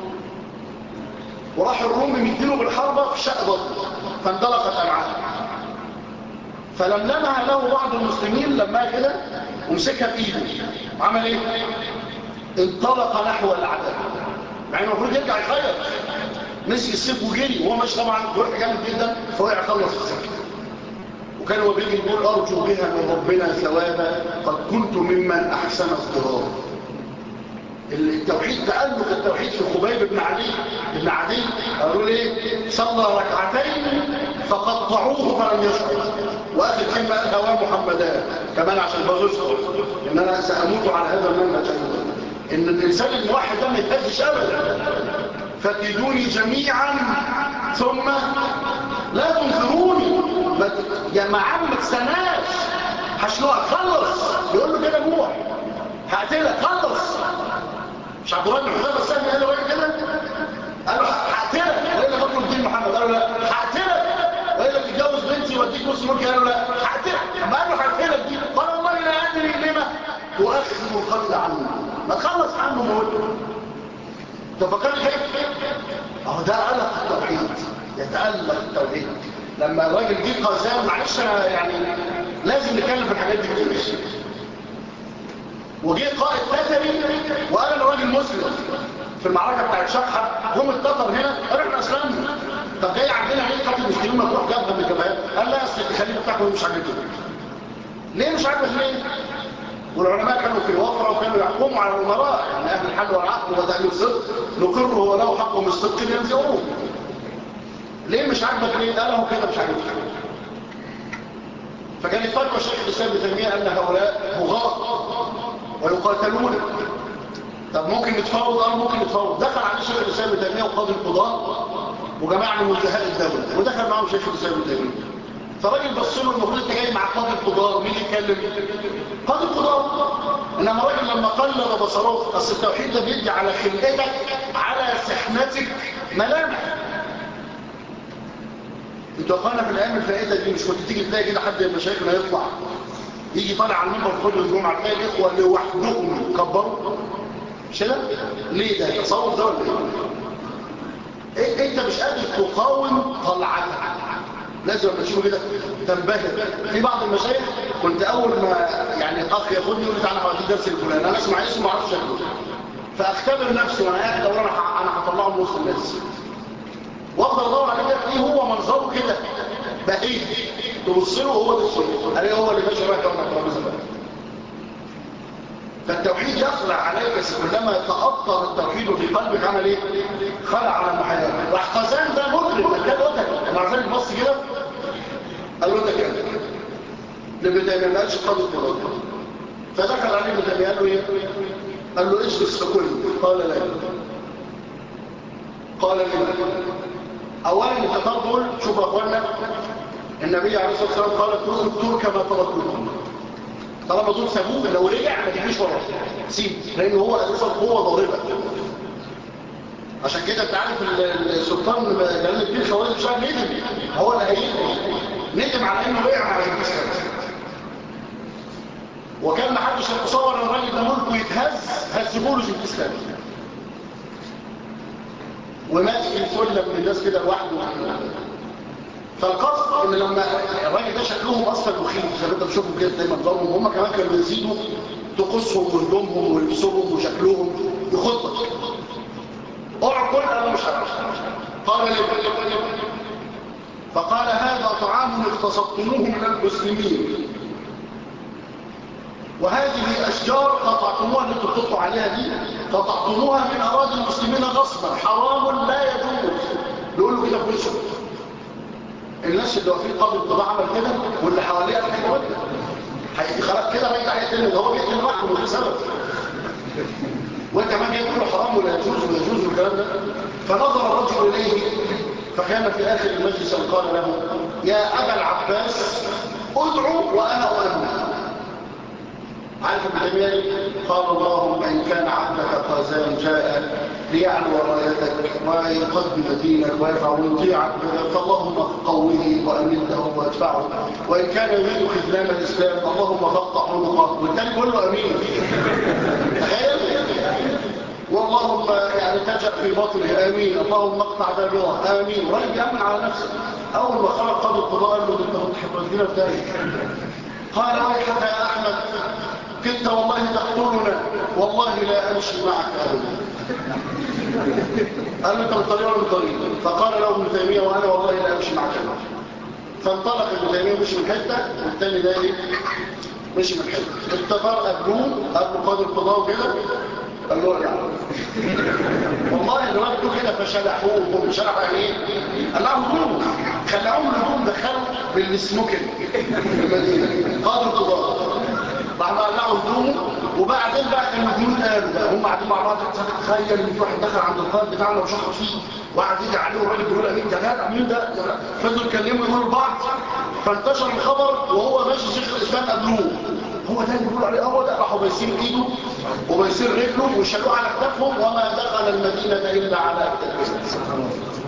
وراح الرومي مدينه بالحربة في شق بطنه فاندلقت امعاءه فلملمها له بعض المسلمين لما كده ومسكها بايده عمل ايه انطلق نحو الاعداء مع انه المفروض يرجع يخيط مسك السيف وجري وهو ماشي طبعا جرح جامد جدا فوقع خلص السيف وكان هو بيجي يقول ارجو بها من ربنا ثوابا قد كنت ممن احسن اضطرار التوحيد تألق التوحيد في خبيب بن علي بن عدي قالوا ايه صلى ركعتين فقطعوه فلم يشعر واخر كلمه قال هواه محمدان كمان عشان بغيظه ان انا ساموت على هذا المنهج ان الانسان الموحد ده ما يتهزش ابدا فكيدوني جميعا ثم لا تنظروني يا معم ما تستناش هشنقك خلص يقول له كده جوع هقتلك خلص مش عبد الله بن حذيفه السهمي قال له راجل كده قال له هقتلك والا بطل الدين محمد قال له لا هقتلك والا تتجوز بنتي واديك نص ملكي قال له لا هقتلك اما قال له هقتلك دي قال والله لا ادري لما تؤخر القتل عنه ما تخلص عنه موته تفكرت كيف اهو ده قلق التوحيد يتألق التوحيد لما الراجل جه قاسام معلش انا يعني لازم نتكلم في الحاجات دي كتير وجه قائد تتري وقال انا راجل مسلم في المعركه بتاعت شقحه هم التتر هنا قالوا احنا اسلمنا طب جاي عندنا ليه قتل المسلمين ما تروح جبهه من الجبهات قال لا اصل التخليف بتاعكم مش عاجبكم ليه مش عاجبك ليه والعلماء كانوا في وفره وكانوا يحكموا على الامراء يعني اهل الحل والعقل ودليل الصدق نقره ولو حقهم الصدق ينزعوه ليه مش عاجبك ليه قال له كده مش عاجبك فكان يفتكر الشيخ الاسلام ابن تيميه ان هؤلاء بغاة ويقاتلون طب ممكن نتفاوض اه ممكن نتفاوض دخل على الشيخ الاسلام ابن تيميه وقاضي القضاء وجماعه من وجهاء الدوله ودخل معاهم شيخ الاسلام ابن تيميه فراجل بص له المفروض انت جاي مع قاضي القضاه مين يتكلم قاضي القضاه انما راجل لما قلد بصره اصل التوحيد ده بيدي على خلقتك على سحنتك ملامح انتوا اخوانا في الايام الفائته دي مش كنت تيجي تلاقي كده حد من مشايخنا يطلع يجي طالع على المنبر كل الجمعه تلاقي الاخوه لوحدهم كبروا مش كده ليه ده تصور ده ولا ايه إيه؟ انت مش قادر تقاوم طلعتك لازم لما تشوفه كده تنبهر في بعض المشايخ كنت اول ما يعني اخ ياخدني يقول لي تعالى هوديك درس الفلاني انا اسمع اسمه ما اعرفش شكله فاختبر نفسي وانا قاعد اقول انا ه- انا هطلعه من وسط الناس وافضل ادور عليه كده ايه هو منظره كده بهيج تبص له هو ده الشيء الاقي هو اللي ماشي رايح يقعد على الترابيزه بقى فالتوحيد يخلع عليك بس كلما تأطر التوحيد في قلبك عمل ايه؟ خلع على محياك راح قزان ده مجرم كان قتل مع ذلك بص كده قال له ده كده لابن تيميه ما قالش قاضي القضاء فدخل عليه ابن تيميه قال له ايه؟ قال له اجلس تقول قال لا قال لي اولا التتار دول شوف يا اخوانا النبي عليه الصلاه والسلام قال اتركوا الترك ما تركوكم طالما دول سابوه لو رجع ما تجيش وراه سيب لان هو اساسا قوه ضاربه عشان كده انت عارف ال- السلطان جلال الدين خوارزم شاه ندم هو اللي هيندم ندم على انه وقع مع جنكيز خان وكان ما حدش يتصور ان الراجل ده ملكه يتهز هزبوا له جنكيز خان ومات في سله من الناس كده لوحده فالقصد ان لما الراجل ده شكلهم اصلا مخيف زي ما انت بتشوفوا كده دايما نظامهم هم كمان كانوا يزيدوا طقوسهم وهدومهم ولبسهم وشكلهم يخطك اوعى كل انا مش عارف قال لي فقال هذا طعام اغتصبتموه من المسلمين وهذه الاشجار قطعتموها اللي انتوا بتطلعوا عليها دي قطعتموها من اراضي المسلمين غصبا حرام لا يجوز يقول له كده في وشه الناس اللي واقفين قبل الطباعة عمل كده واللي حواليه قال حاجه وده هيجي خلاص كده راجع عليه تاني ده هو بيقتل لوحده من غير سبب وانت كمان جاي تقول له حرام ولا يجوز ولا يجوز والكلام ده فنظر الرجل اليه فكان في اخر المجلس أن قال له يا ابا العباس ادعو وانا اؤمن عارف ابن تيميه قال اللهم ان كان عبدك قازان جاء ليعلو رايتك ويقدم دينك ويرفع ويطيعك فاللهم قوه وامنه وادفعه وان كان يريد خذلان الاسلام اللهم فقط عنقه والتاني بيقول له امين تخيل واللهم يعني تجأ في بطنه امين اللهم اقطع دابره امين راجل يامن على نفسه اول ما خرج قاضي القضاء قال له انت متحب الدين بتاعي قال ويحك يا احمد كنت والله تقتلنا والله لا امشي معك ابدا قال له انت من طريق ولا من طريق فقال له ابن تيميه وانا والله لا امشي معك ابدا فانطلق ابن تيميه ومشي من حته والتاني ده ايه مشي من حته التتار قابلوه قابلوا قاضي القضاء وكده قال له يعني والله اللي ردوا كده فشلحوهم شلحوا يعني ايه قال لهم هدوم خلعوهم الهدوم دخلوا بالسموكن المدينه قاضي القضاء بعد ما قلعوا هدومه وبعدين بقى كانوا الجنود قالوا بقى هم قاعدين مع بعض تخيل ان في واحد دخل عند القائد بتاعنا وشخص فيه وقعد يدعي عليه والراجل بيقول امين ده جدع مين ده فضلوا يتكلموا يقولوا لبعض فانتشر الخبر وهو ماشي شيخ الاسلام قابلوه هو ده اللي بيقولوا عليه هو ده راحوا بايسين ايده وبايسين رجله وشالوه على كتافهم وما دخل المدينه الا على كتافهم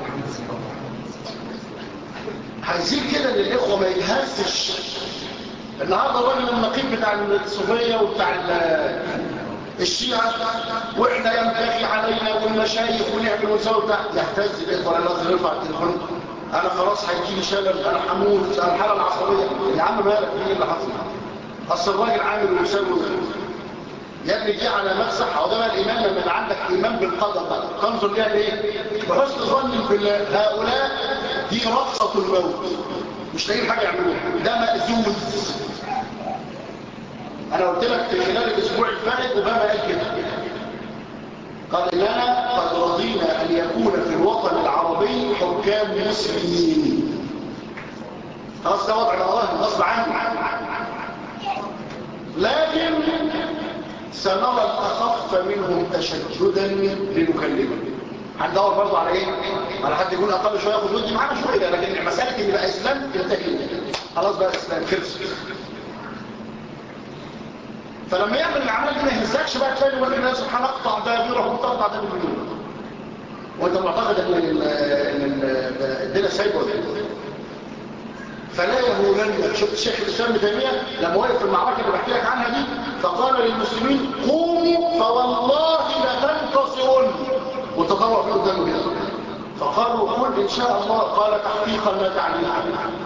عايزين كده ان الاخوه ما يتهزش النهارده الراجل النقيب بتاع الصوفيه وبتاع ال- الشيعة واحنا ينبغي علينا والمشايخ ونعمل ونسوي بتاع يهتز الاخوه انا لازم يرفع التليفون انا خلاص هيجي لي شلل انا هموت انا الحاله العصبيه يا عم مالك ايه اللي حصل اصل الراجل عامل ومسوي يا ابني دي على مفسح او ده بقى الايمان لما يبقى عندك ايمان بالقدر بقى تنظر ليها ليه بحسن ظن بالله هؤلاء دي رقصه الموت مش لاقيين حاجه يعملوها ده مأزوز انا قلت لك في خلال الاسبوع الفائت اوباما قال كده قال اننا قد رضينا ان يكون في الوطن العربي حكام مسلمين خلاص ده وضع مراهن غصب عنه لكن سنرى الاخف منهم تشددا لنكلمه هندور برضه على ايه على حد يكون اقل شويه ياخد ودي معانا شويه لكن مساله ان بقى اسلام انتهي خلاص بقى اسلام خلص فلما يعمل الاعمال دي ما يهزكش بقى تلاقي يقول لك سبحان اقطع دابيره وتقطع دابيره منين وانت معتقد ان ال- ان ال- الدنيا سايبه ولا إيه؟ فلا يهولن شفت الشيخ الاسلام ابن تيميه لما وقف في المعركه اللي بحكي لك عنها دي فقال للمسلمين قوموا فوالله لتنتصرن والتطوع في قدامه كده فقالوا قل ان شاء الله قال تحقيقا لا تعليقا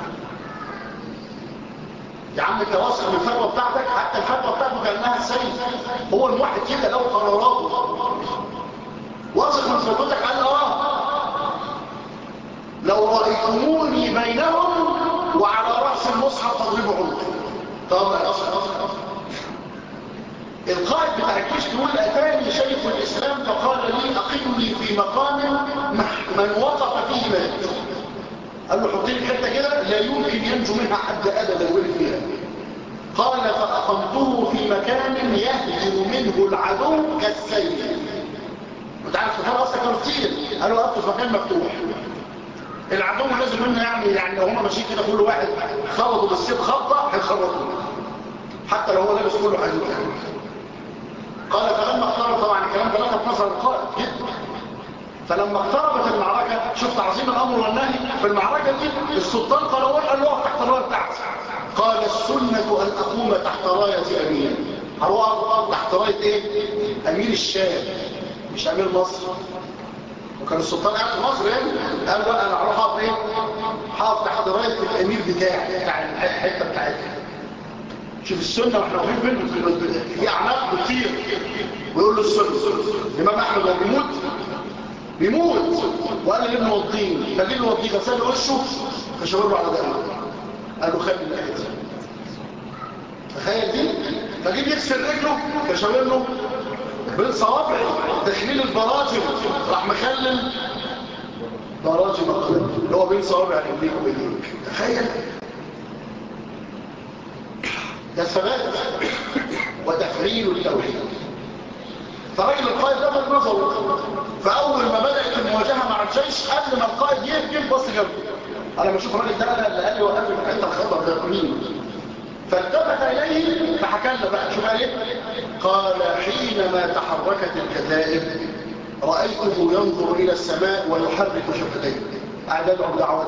يا عم انت واثق من الفتوى بتاعتك حتى الفتوى بتاعته كانها سيف هو الواحد كده له قراراته واثق من فتوتك قال اه لو رأيتموني بينهم وعلى رأس المصحف تضربوا عنقي طب يا أصحاب القائد بتاع الجيش بيقول أتاني شيخ الإسلام فقال لي أقمني في مقام من وقف فيه مات قال له حطيني الحته كده لا يمكن ينجو منها حد أبدا ولد فيها قال فأقمته في مكان يهجم منه العدو كالسيل انت عارف كفار اصلا كانوا كتير قالوا وقفوا في مكان مفتوح العدو لازم منه يعني يعني لو هم ماشيين كده كل واحد خبطوا بالسيف خبطه هيخبطوا حتى لو هو لابس كله حديد يعني قال فلما اقترب طبعا الكلام ده لفت نظر القائد جدا فلما اقتربت المعركه شفت عظيم الامر والنهي في المعركه دي السلطان قال هو قال له تحت الرايه بتاعتي قال السنه ان اقوم تحت رايه امير هروح تحت رايه ايه امير الشام مش امير مصر وكان السلطان قاعد في مصر يعني قال له انا هروح اقف ايه هقف تحت رايه الامير بتاعي بتاع الحته بتاعتي شوف السنه واحنا واقفين فين في اعناق بتطير ويقول له السنه الامام احمد وهو بيموت بيموت وقال لابنه وضين فجيب له وضين غسل وشه فشاور له على دقنه قال له خلي الحته تخيل دي فجيب يغسل رجله فشاور له بين صوابعي تخليل البراجم راح مخلل براجم القلب اللي هو بين صوابع رجليك وبيديك تخيل ده ثبات وتفعيل التوحيد فراجل القائد لفت نظره فاول ما بدات المواجهه مع الجيش قبل ما القائد يهجم بص جنبه انا بشوف الراجل ده انا اللي قال لي وقفني في الحته الخطر ده مين فالتفت اليه فحكى لنا بقى شو قال ايه قال حينما تحركت الكتائب رايته ينظر الى السماء ويحرك شفتيه قاعد يدعو بدعوات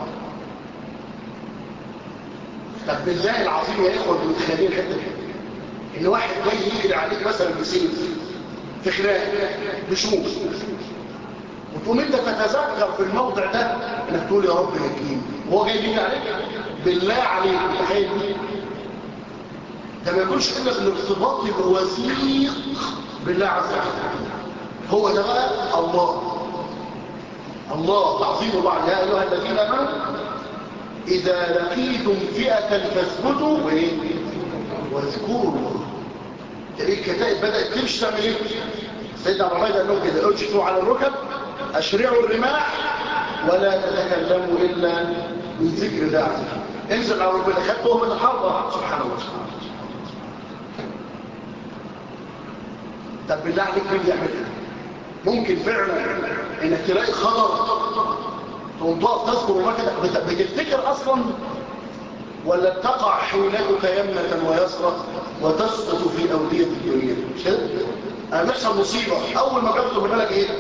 طب بالله العظيم يا اخوه متخيلين الحته دي ان واحد جاي يجري عليك مثلا بسيف في خناق بشوك وتقوم انت تتذكر في الموضع ده انك تقول يا رب يهديني وهو جاي يجري عليك بالله عليك تخيل دي ده ما يكونش الا الارتباط الوثيق بالله عز وجل هو ده بقى الله الله تعظيم الله يا ايها الذين امنوا اذا لقيتم فئه فاثبتوا وايه واذكروا الله تلاقي الكتائب بدات تمشي تعمل ايه سيدنا ابو عبيده قال لهم كده ارجعوا على الركب اشرعوا الرماح ولا تتكلموا الا من ذكر الله عز وجل انزل على ربنا خدتهم من الحرب سبحانه وتعالى طب بالله عليك مين يعمل كده ممكن فعلا انك تلاقي خطر تقوم تقف تذكر الله كده بتفتكر اصلا ولا تقع حيلتك يمنة ويسرى وتسقط في أودية الدنيا مش كده؟ أنا بيحصل مصيبة أول ما بيخطر بالك إيه؟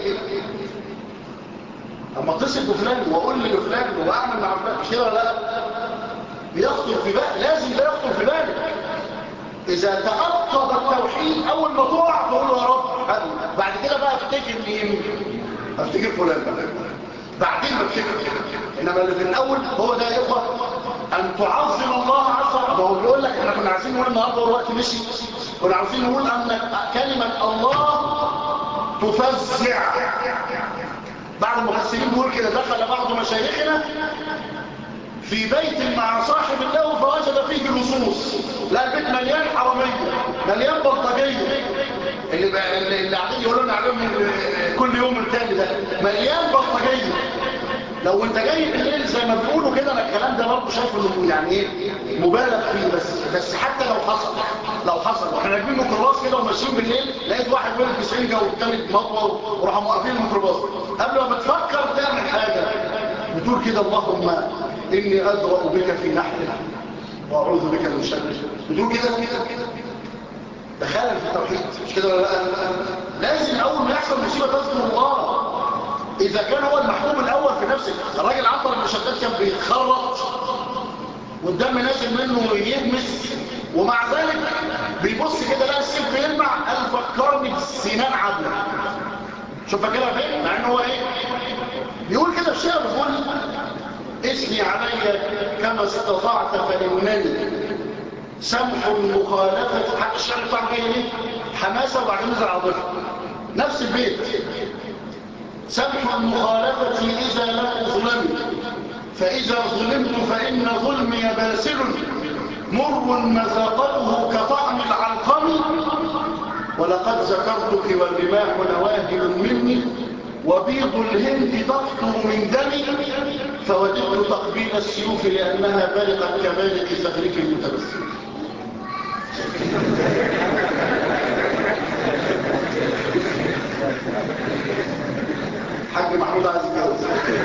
أما اتصل بفلان وأقول لفلان وأعمل مع فلان مش كده ولا لا؟ بيخطر في بالك لازم ده يخطر في بالك إذا تأطب التوحيد أول ما تقع تقول له يا رب بعد كده بقى افتكر مين؟ افتكر فلان بقى بعدين بفتكر إنما اللي في الأول هو ده يا إخوة أن تعظم الله عز وجل هو بيقول لك احنا كنا عايزين نقول النهارده والوقت مشي كنا عايزين نقول أن كلمة الله تفزع بعض المفسرين بيقول كده دخل بعض مشايخنا في بيت مع صاحب الله فوجد فيه لصوص لا البيت مليان حرامية مليان بلطجية اللي بقى اللي قاعدين يقولوا لنا عليهم كل يوم التاني ده مليان بلطجية لو انت جاي بالليل زي ما بيقولوا كده انا الكلام ده برضه شايفه انه يعني ايه مبالغ فيه بس بس حتى لو حصل لو حصل واحنا راكبين ميكروباص كده وماشيين بالليل لقيت واحد بيلبس سنجه والتاني مطوه وراحوا موقفين الميكروباص قبل ما بتفكر تعمل حاجه بتقول كده اللهم إني أدرأ بك في نحرك وأعوذ بك من شرك بتقول كده ده خلل في التوحيد مش كده ولا لا لازم أول ما يحصل مصيبة تذكر الله إذا كان هو المحكوم الأول في نفسك الراجل عنتر بن شداد كان بيتخرط والدم نازل منه يهمس ومع ذلك بيبص كده لقى السيف بيلمع قال فكرني بسنان عدل شوف فاكرها فين مع انه هو ايه بيقول كده الشيء بيقول اثني علي كما استطعت فانني سمح المخالفه حق الشعر بتاع ايه حماسه وبعدين نزل عاطفه نفس البيت سمح المخالفه اذا لم اظلم فاذا ظلمت فان ظلمي باسل مر مذاقته كطعم العلقم ولقد ذكرتك والرماح نواهل مني وبيض الهند تقطر من دمي فوددت تقبيل السيوف لأنها بلغت كبالغ ثغرك المتبسم حاج محمود عايز يتجوز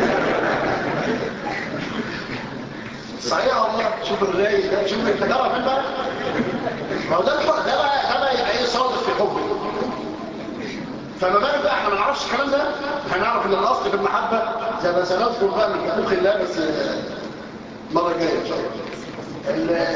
صحيح والله شوف الراي ده شوف انت جرى فين بقى ما هو ده ده بقى ده بقى يبقى ايه صادق في حبه فما بالك بقى احنا ما نعرفش الكلام ده هنعرف ان الاصل في المحبه زي ما سنذكر بقى من حقوق الله بس المره الجايه ان شاء الله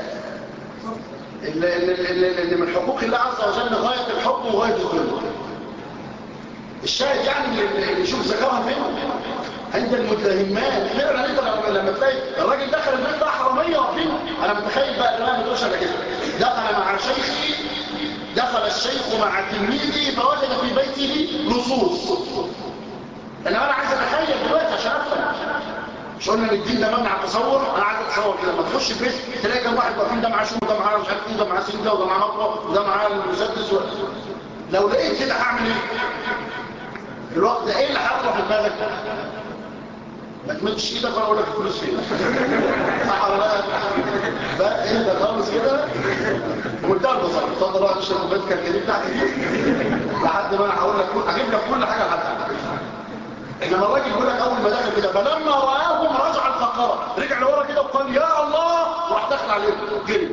اللي من حقوق الله عز وجل غايه الحب وغايه الذل الشاهد يعني اللي يشوف ذكرها فين عند المتهمات فعلا انت لما تلاقي الراجل دخل البيت ده حراميه واقفين انا متخيل بقى ان انا ما بتقولش كده دخل مع شيخي دخل الشيخ مع تلميذه فوجد في بيته لصوص انما انا عايز اتخيل دلوقتي عشان افهم مش قلنا ان الدين ده مبني على التصور انا عايز اتصور كده لما تخش البيت تلاقي كم واحد واقفين ده معاه شو ده معاه مش عارف ايه ده معاه سنجه وده معاه مطوه وده معاه المسدس و... لو لقيت كده هعمل ايه الوقت ده ايه اللي هيطلع في دماغك ما تمدش ايدك وانا اقول لك الفلوس فين صح ولا لا بقى اهدى خالص كده ومنتهى البساطه اتفضل اقعد اشرب كوبايه كركديه بتاعتك لحد ما انا هقول لك اجيب لك كل حاجه لحد انما الراجل يقول لك اول ما دخل كده فلما راهم رجع الفقره رجع لورا كده وقال يا الله وراح داخل عليهم جري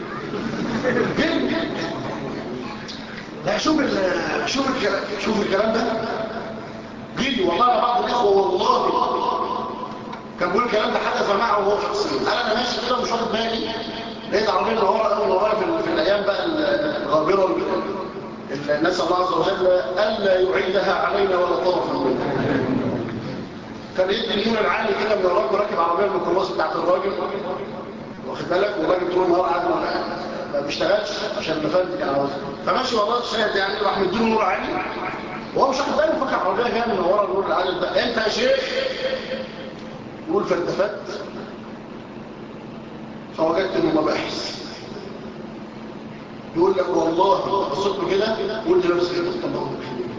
جري لا شوف شوف الكلام شوف الكلام ده جري والله انا بعض الاخوه والله كان بيقول الكلام ده حدث معه وهو شخصيا قال انا ماشي كده مش واخد بالي لقيت عربيه من ورا قوي ورايا في, في الايام بقى الغابره الناس الله عز وجل الا يعيدها علينا ولا طرفا منها كان يدي النور العالي كده من الراجل راكب عربيه من الكراسه بتاعت الراجل واخد بالك والراجل طول النهار قاعد ما بيشتغلش عشان المفاد كان عاوزها فماشي والله الشاهد يعني راح مديله نور عالي وهو مش واخد باله فكر عربيه جايه من ورا النور العالي ده انت يا شيخ يقول فالتفت فوجدت انه مباحث يقول لك والله بصيت له كده قلت لنفسي كده طب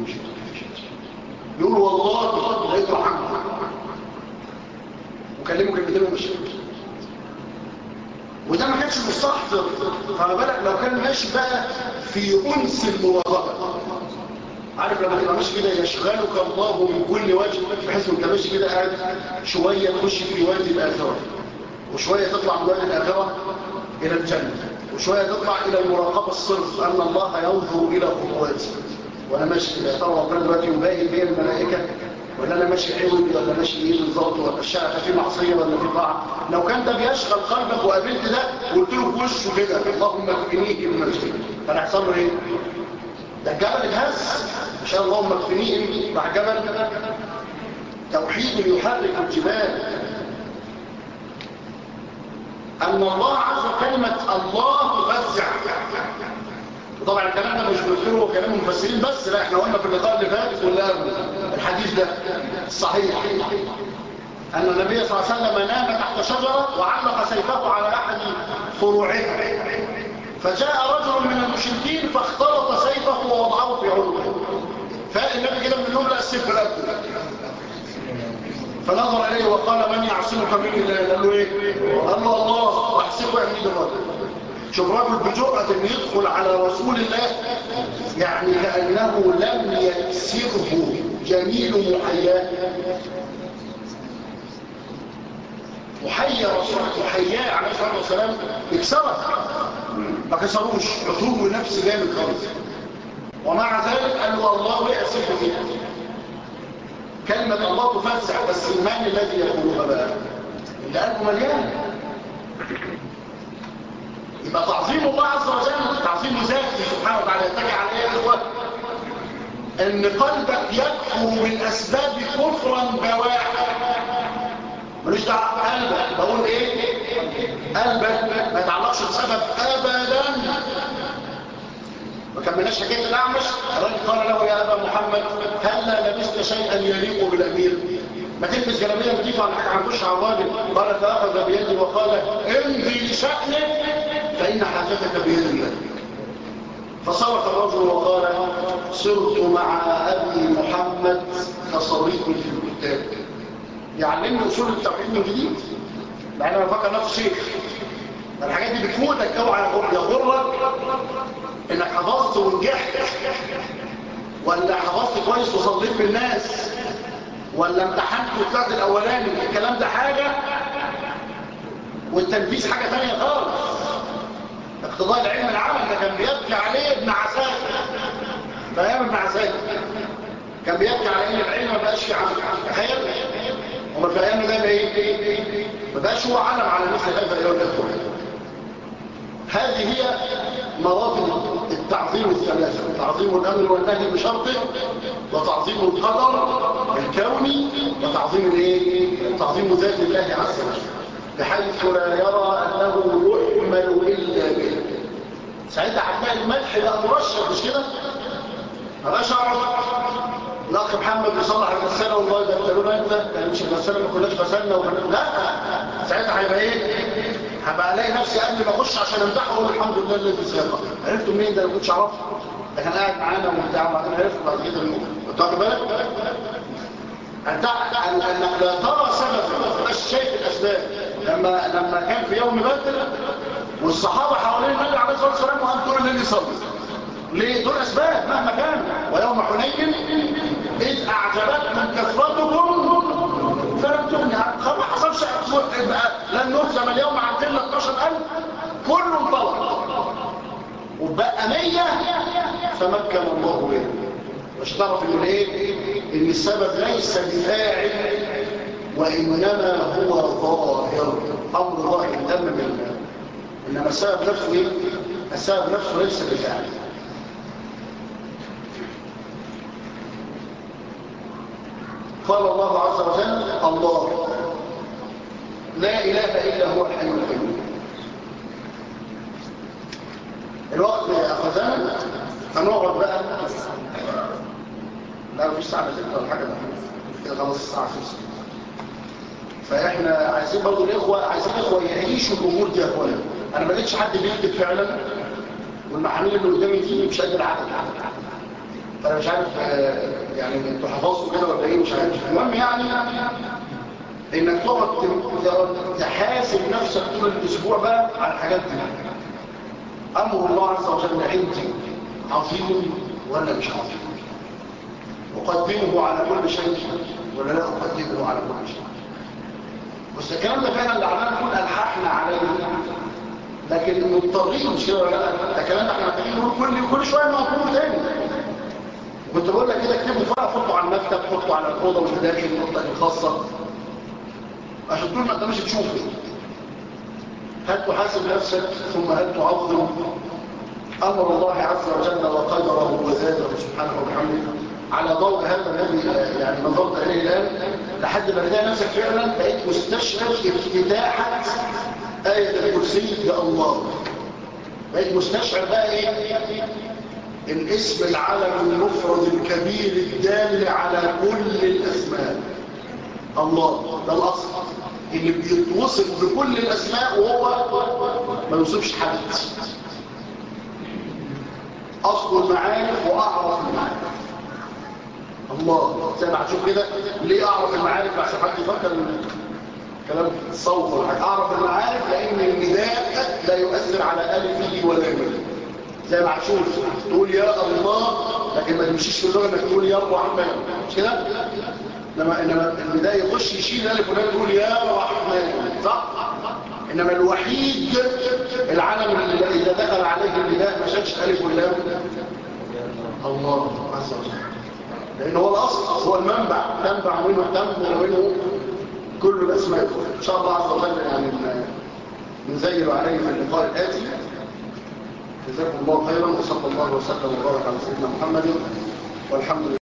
يقول والله لقيت رحمه وكلمه كلمتين ومشي وده ما كانش مستحضر فما بالك لو كان ماشي بقى في انس المراقبه عارف لما تبقى ماشي كده يشغلك الله من كل وجه بحيث انت ماشي كده قاعد شويه تخش في وادي الاخره وشويه تطلع من وادي الاخره الى الجنه وشويه تطلع الى المراقبه الصرف ان الله ينظر الى خطواتي وانا ماشي كده ترى ربنا دلوقتي يباهي بين الملائكه ولا انا ماشي عوج ولا ماشي ايه بالظبط ولا الشارع في معصيه ولا في طاعه لو كان ده بيشغل قلبك وقابلت ده قلت له في وشه كده اللهم اكفنيه بمجدك كان هيحصل له ايه ده الجبل اتهز ان شاء الله اللهم اكفنيه مع جبل توحيد يحرك الجبال ان الله عز كلمه الله فزع طبعا الكلام ده مش بنذكره كلام المفسرين بس لا احنا قلنا في اللقاء اللي فات واللي قبله الحديث ده الصحيح ان النبي صلى الله عليه وسلم نام تحت شجره وعلق سيفه على احد فروعها فجاء رجل من المشركين فاختلط سيفه ووضعه في عنقه فقال النبي كده من النوم لا السيف رقبته فنظر اليه وقال من يعصمك من الله قال له ايه قال له الله راح سيفه يعمل ايد الراجل شوف راجل بجرأة ان يدخل على رسول الله يعني كأنه لم يكسره جميل محياه وحيا رسول وحياه عليه الصلاه والسلام يكسرها ما كسروش عتوب نفس جامد خالص ومع ذلك قال له الله يأسف فيها كلمة الله تفسح بس من الذي يقولها بقى اللي قلبه مليان يبقى تعظيم الله عز وجل تعظيم ذاته سبحانه وتعالى يتجع على ايه يا اخوه ان قلبك يكفر بالاسباب كفرا بواحا ملوش دعوه قلبك بقول ايه قلبك ما يتعلقش بسبب ابدا ما كملناش حكايه الاعمش الراجل قال له يا ابا محمد هل لبست شيئا يليق بالامير ما تلبس جلابيه نظيفه على حاجه هنخش على الراجل قال فاخذ بيدي وقال امضي لشانك فان حاجتك بيد الله فصرف الرجل وقال صرت مع ابي محمد كصديق في الكتاب يعلمني اصول التوحيد من جديد لان انا بفكر نفسي شيخ الحاجات دي بتفوتك اوعى يغرك انك حفظت ونجحت ولا حفظت كويس وصليت بالناس ولا امتحنت وطلعت الاولاني الكلام ده حاجه والتنفيذ حاجه ثانيه خالص اقتضاء العلم العمل ده كان بيبكي عليه ابن عساكر فاهم ابن عساكر كان بيبكي على ان العلم ما بقاش في عمل تخيل وما في ايامه ده ايه ما بقاش هو علم على مثل هذا اليوم الاخوه هذه هي مراتب التعظيم الثلاثة تعظيم الأمر والنهي بشرطه وتعظيم القدر الكوني وتعظيم الايه تعظيم ذات الله عز وجل بحيث لا يرى أنه يحمل إلا به ساعتها هتلاقي المدح بقى مرشد مش كده ما بقاش اعرف الاخ محمد يصلح الغساله والله ده قالوا انت يعني مش الغساله ما كناش غسلنا وبن... لا ساعتها هيبقى ايه هبقى الاقي نفسي قبل ما اخش عشان امدحه اقول الحمد لله الذي سيقه عرفتوا منين ده ما كنتش اعرفه ده كان قاعد معانا وبتاع وبعدين عرفت بعد كده انت واخد بالك انت انك لا ترى سبب مش شايف الاسباب لما لما كان في يوم بدر والصحابه حوالين النبي عليه الصلاه والسلام وقام طول الليل يصلي ليه دول اسباب مهما كان ويوم حنين اذ اعجبتكم كثرتكم فلم تغني ما حصلش يبقى لن نهزم اليوم عن قله 12000 كله انطلق وبقى 100 فمكن الله به مش تعرف ان ايه ان السبب ليس بفاعل وانما هو ظاهر امر ظاهر تم من انما السبب نفسه ايه السبب نفسه ليس بفاعل قال الله عز وجل الله لا إله إلا هو الحي القيوم الوقت أخذنا هنقعد بقى لا مفيش ساعة ستة ولا حاجة ده كده خلاص الساعة خمسة فإحنا عايزين برضو الإخوة عايزين الإخوة يعيشوا الأمور دي يا أخوانا أنا ما لقيتش حد بيكتب فعلا والمحامين اللي قدامي دي مش قد العدد فانا مش عارف يعني انتوا حفظتوا كده ولا ايه مش عارف المهم يعني انك تقعد تحاسب نفسك طول الاسبوع بقى على الحاجات دي امر الله عز وجل عندي عظيم ولا مش عظيم اقدمه على كل شيء ولا لا اقدمه على كل شيء بس الكلام ده فعلا اللي عملنا نقول الححنا عليه لكن مضطرين مش كده ولا لا ده الكلام ده احنا محتاجين نقول كل كل شويه نقول تاني كنت بقول لك كده اكتبه فرع حطه على المكتب حطه على الاوضه والمداخل الاوضه الخاصه عشان طول ما انت ماشي تشوفه هل تحاسب نفسك ثم هل تعظم امر الله عز وجل وقدره وزاده سبحانه وبحمده على ضوء هذا الذي يعني نظرت اليه الان لحد ما تلاقي نفسك فعلا بقيت مستشعر افتتاحه ايه الكرسي يا الله بقيت مستشعر بقى ايه الاسم العلم المفرد الكبير الدال على كل الاسماء الله ده الاصل اللي بيتوصف بكل الاسماء وهو ما يوصفش حد اصل المعارف واعرف المعارف الله زي ما هتشوف كده ليه اعرف المعارف عشان حد يفكر ان كلام صوت ولا حاجه اعرف المعارف لان النداء لا يؤثر على الفه ولا يمه زي ما هتشوف تقول يا الله لكن ما تمشيش في اللغه انك تقول يا الرحمن مش كده انما انما البدايه يخش يشيل الف ولام يقول يا رحمن صح انما الوحيد العالم اللي اذا دخل عليه النداء ما شالش الف ولام الله عز وجل لان هو الاصل هو المنبع تنبع منه تنبع منه كل الاسماء ان شاء الله عز وجل يعني نزيل عليه في اللقاء الاتي جزاكم الله خيرا وصلى الله وسلم وبارك على سيدنا محمد والحمد لله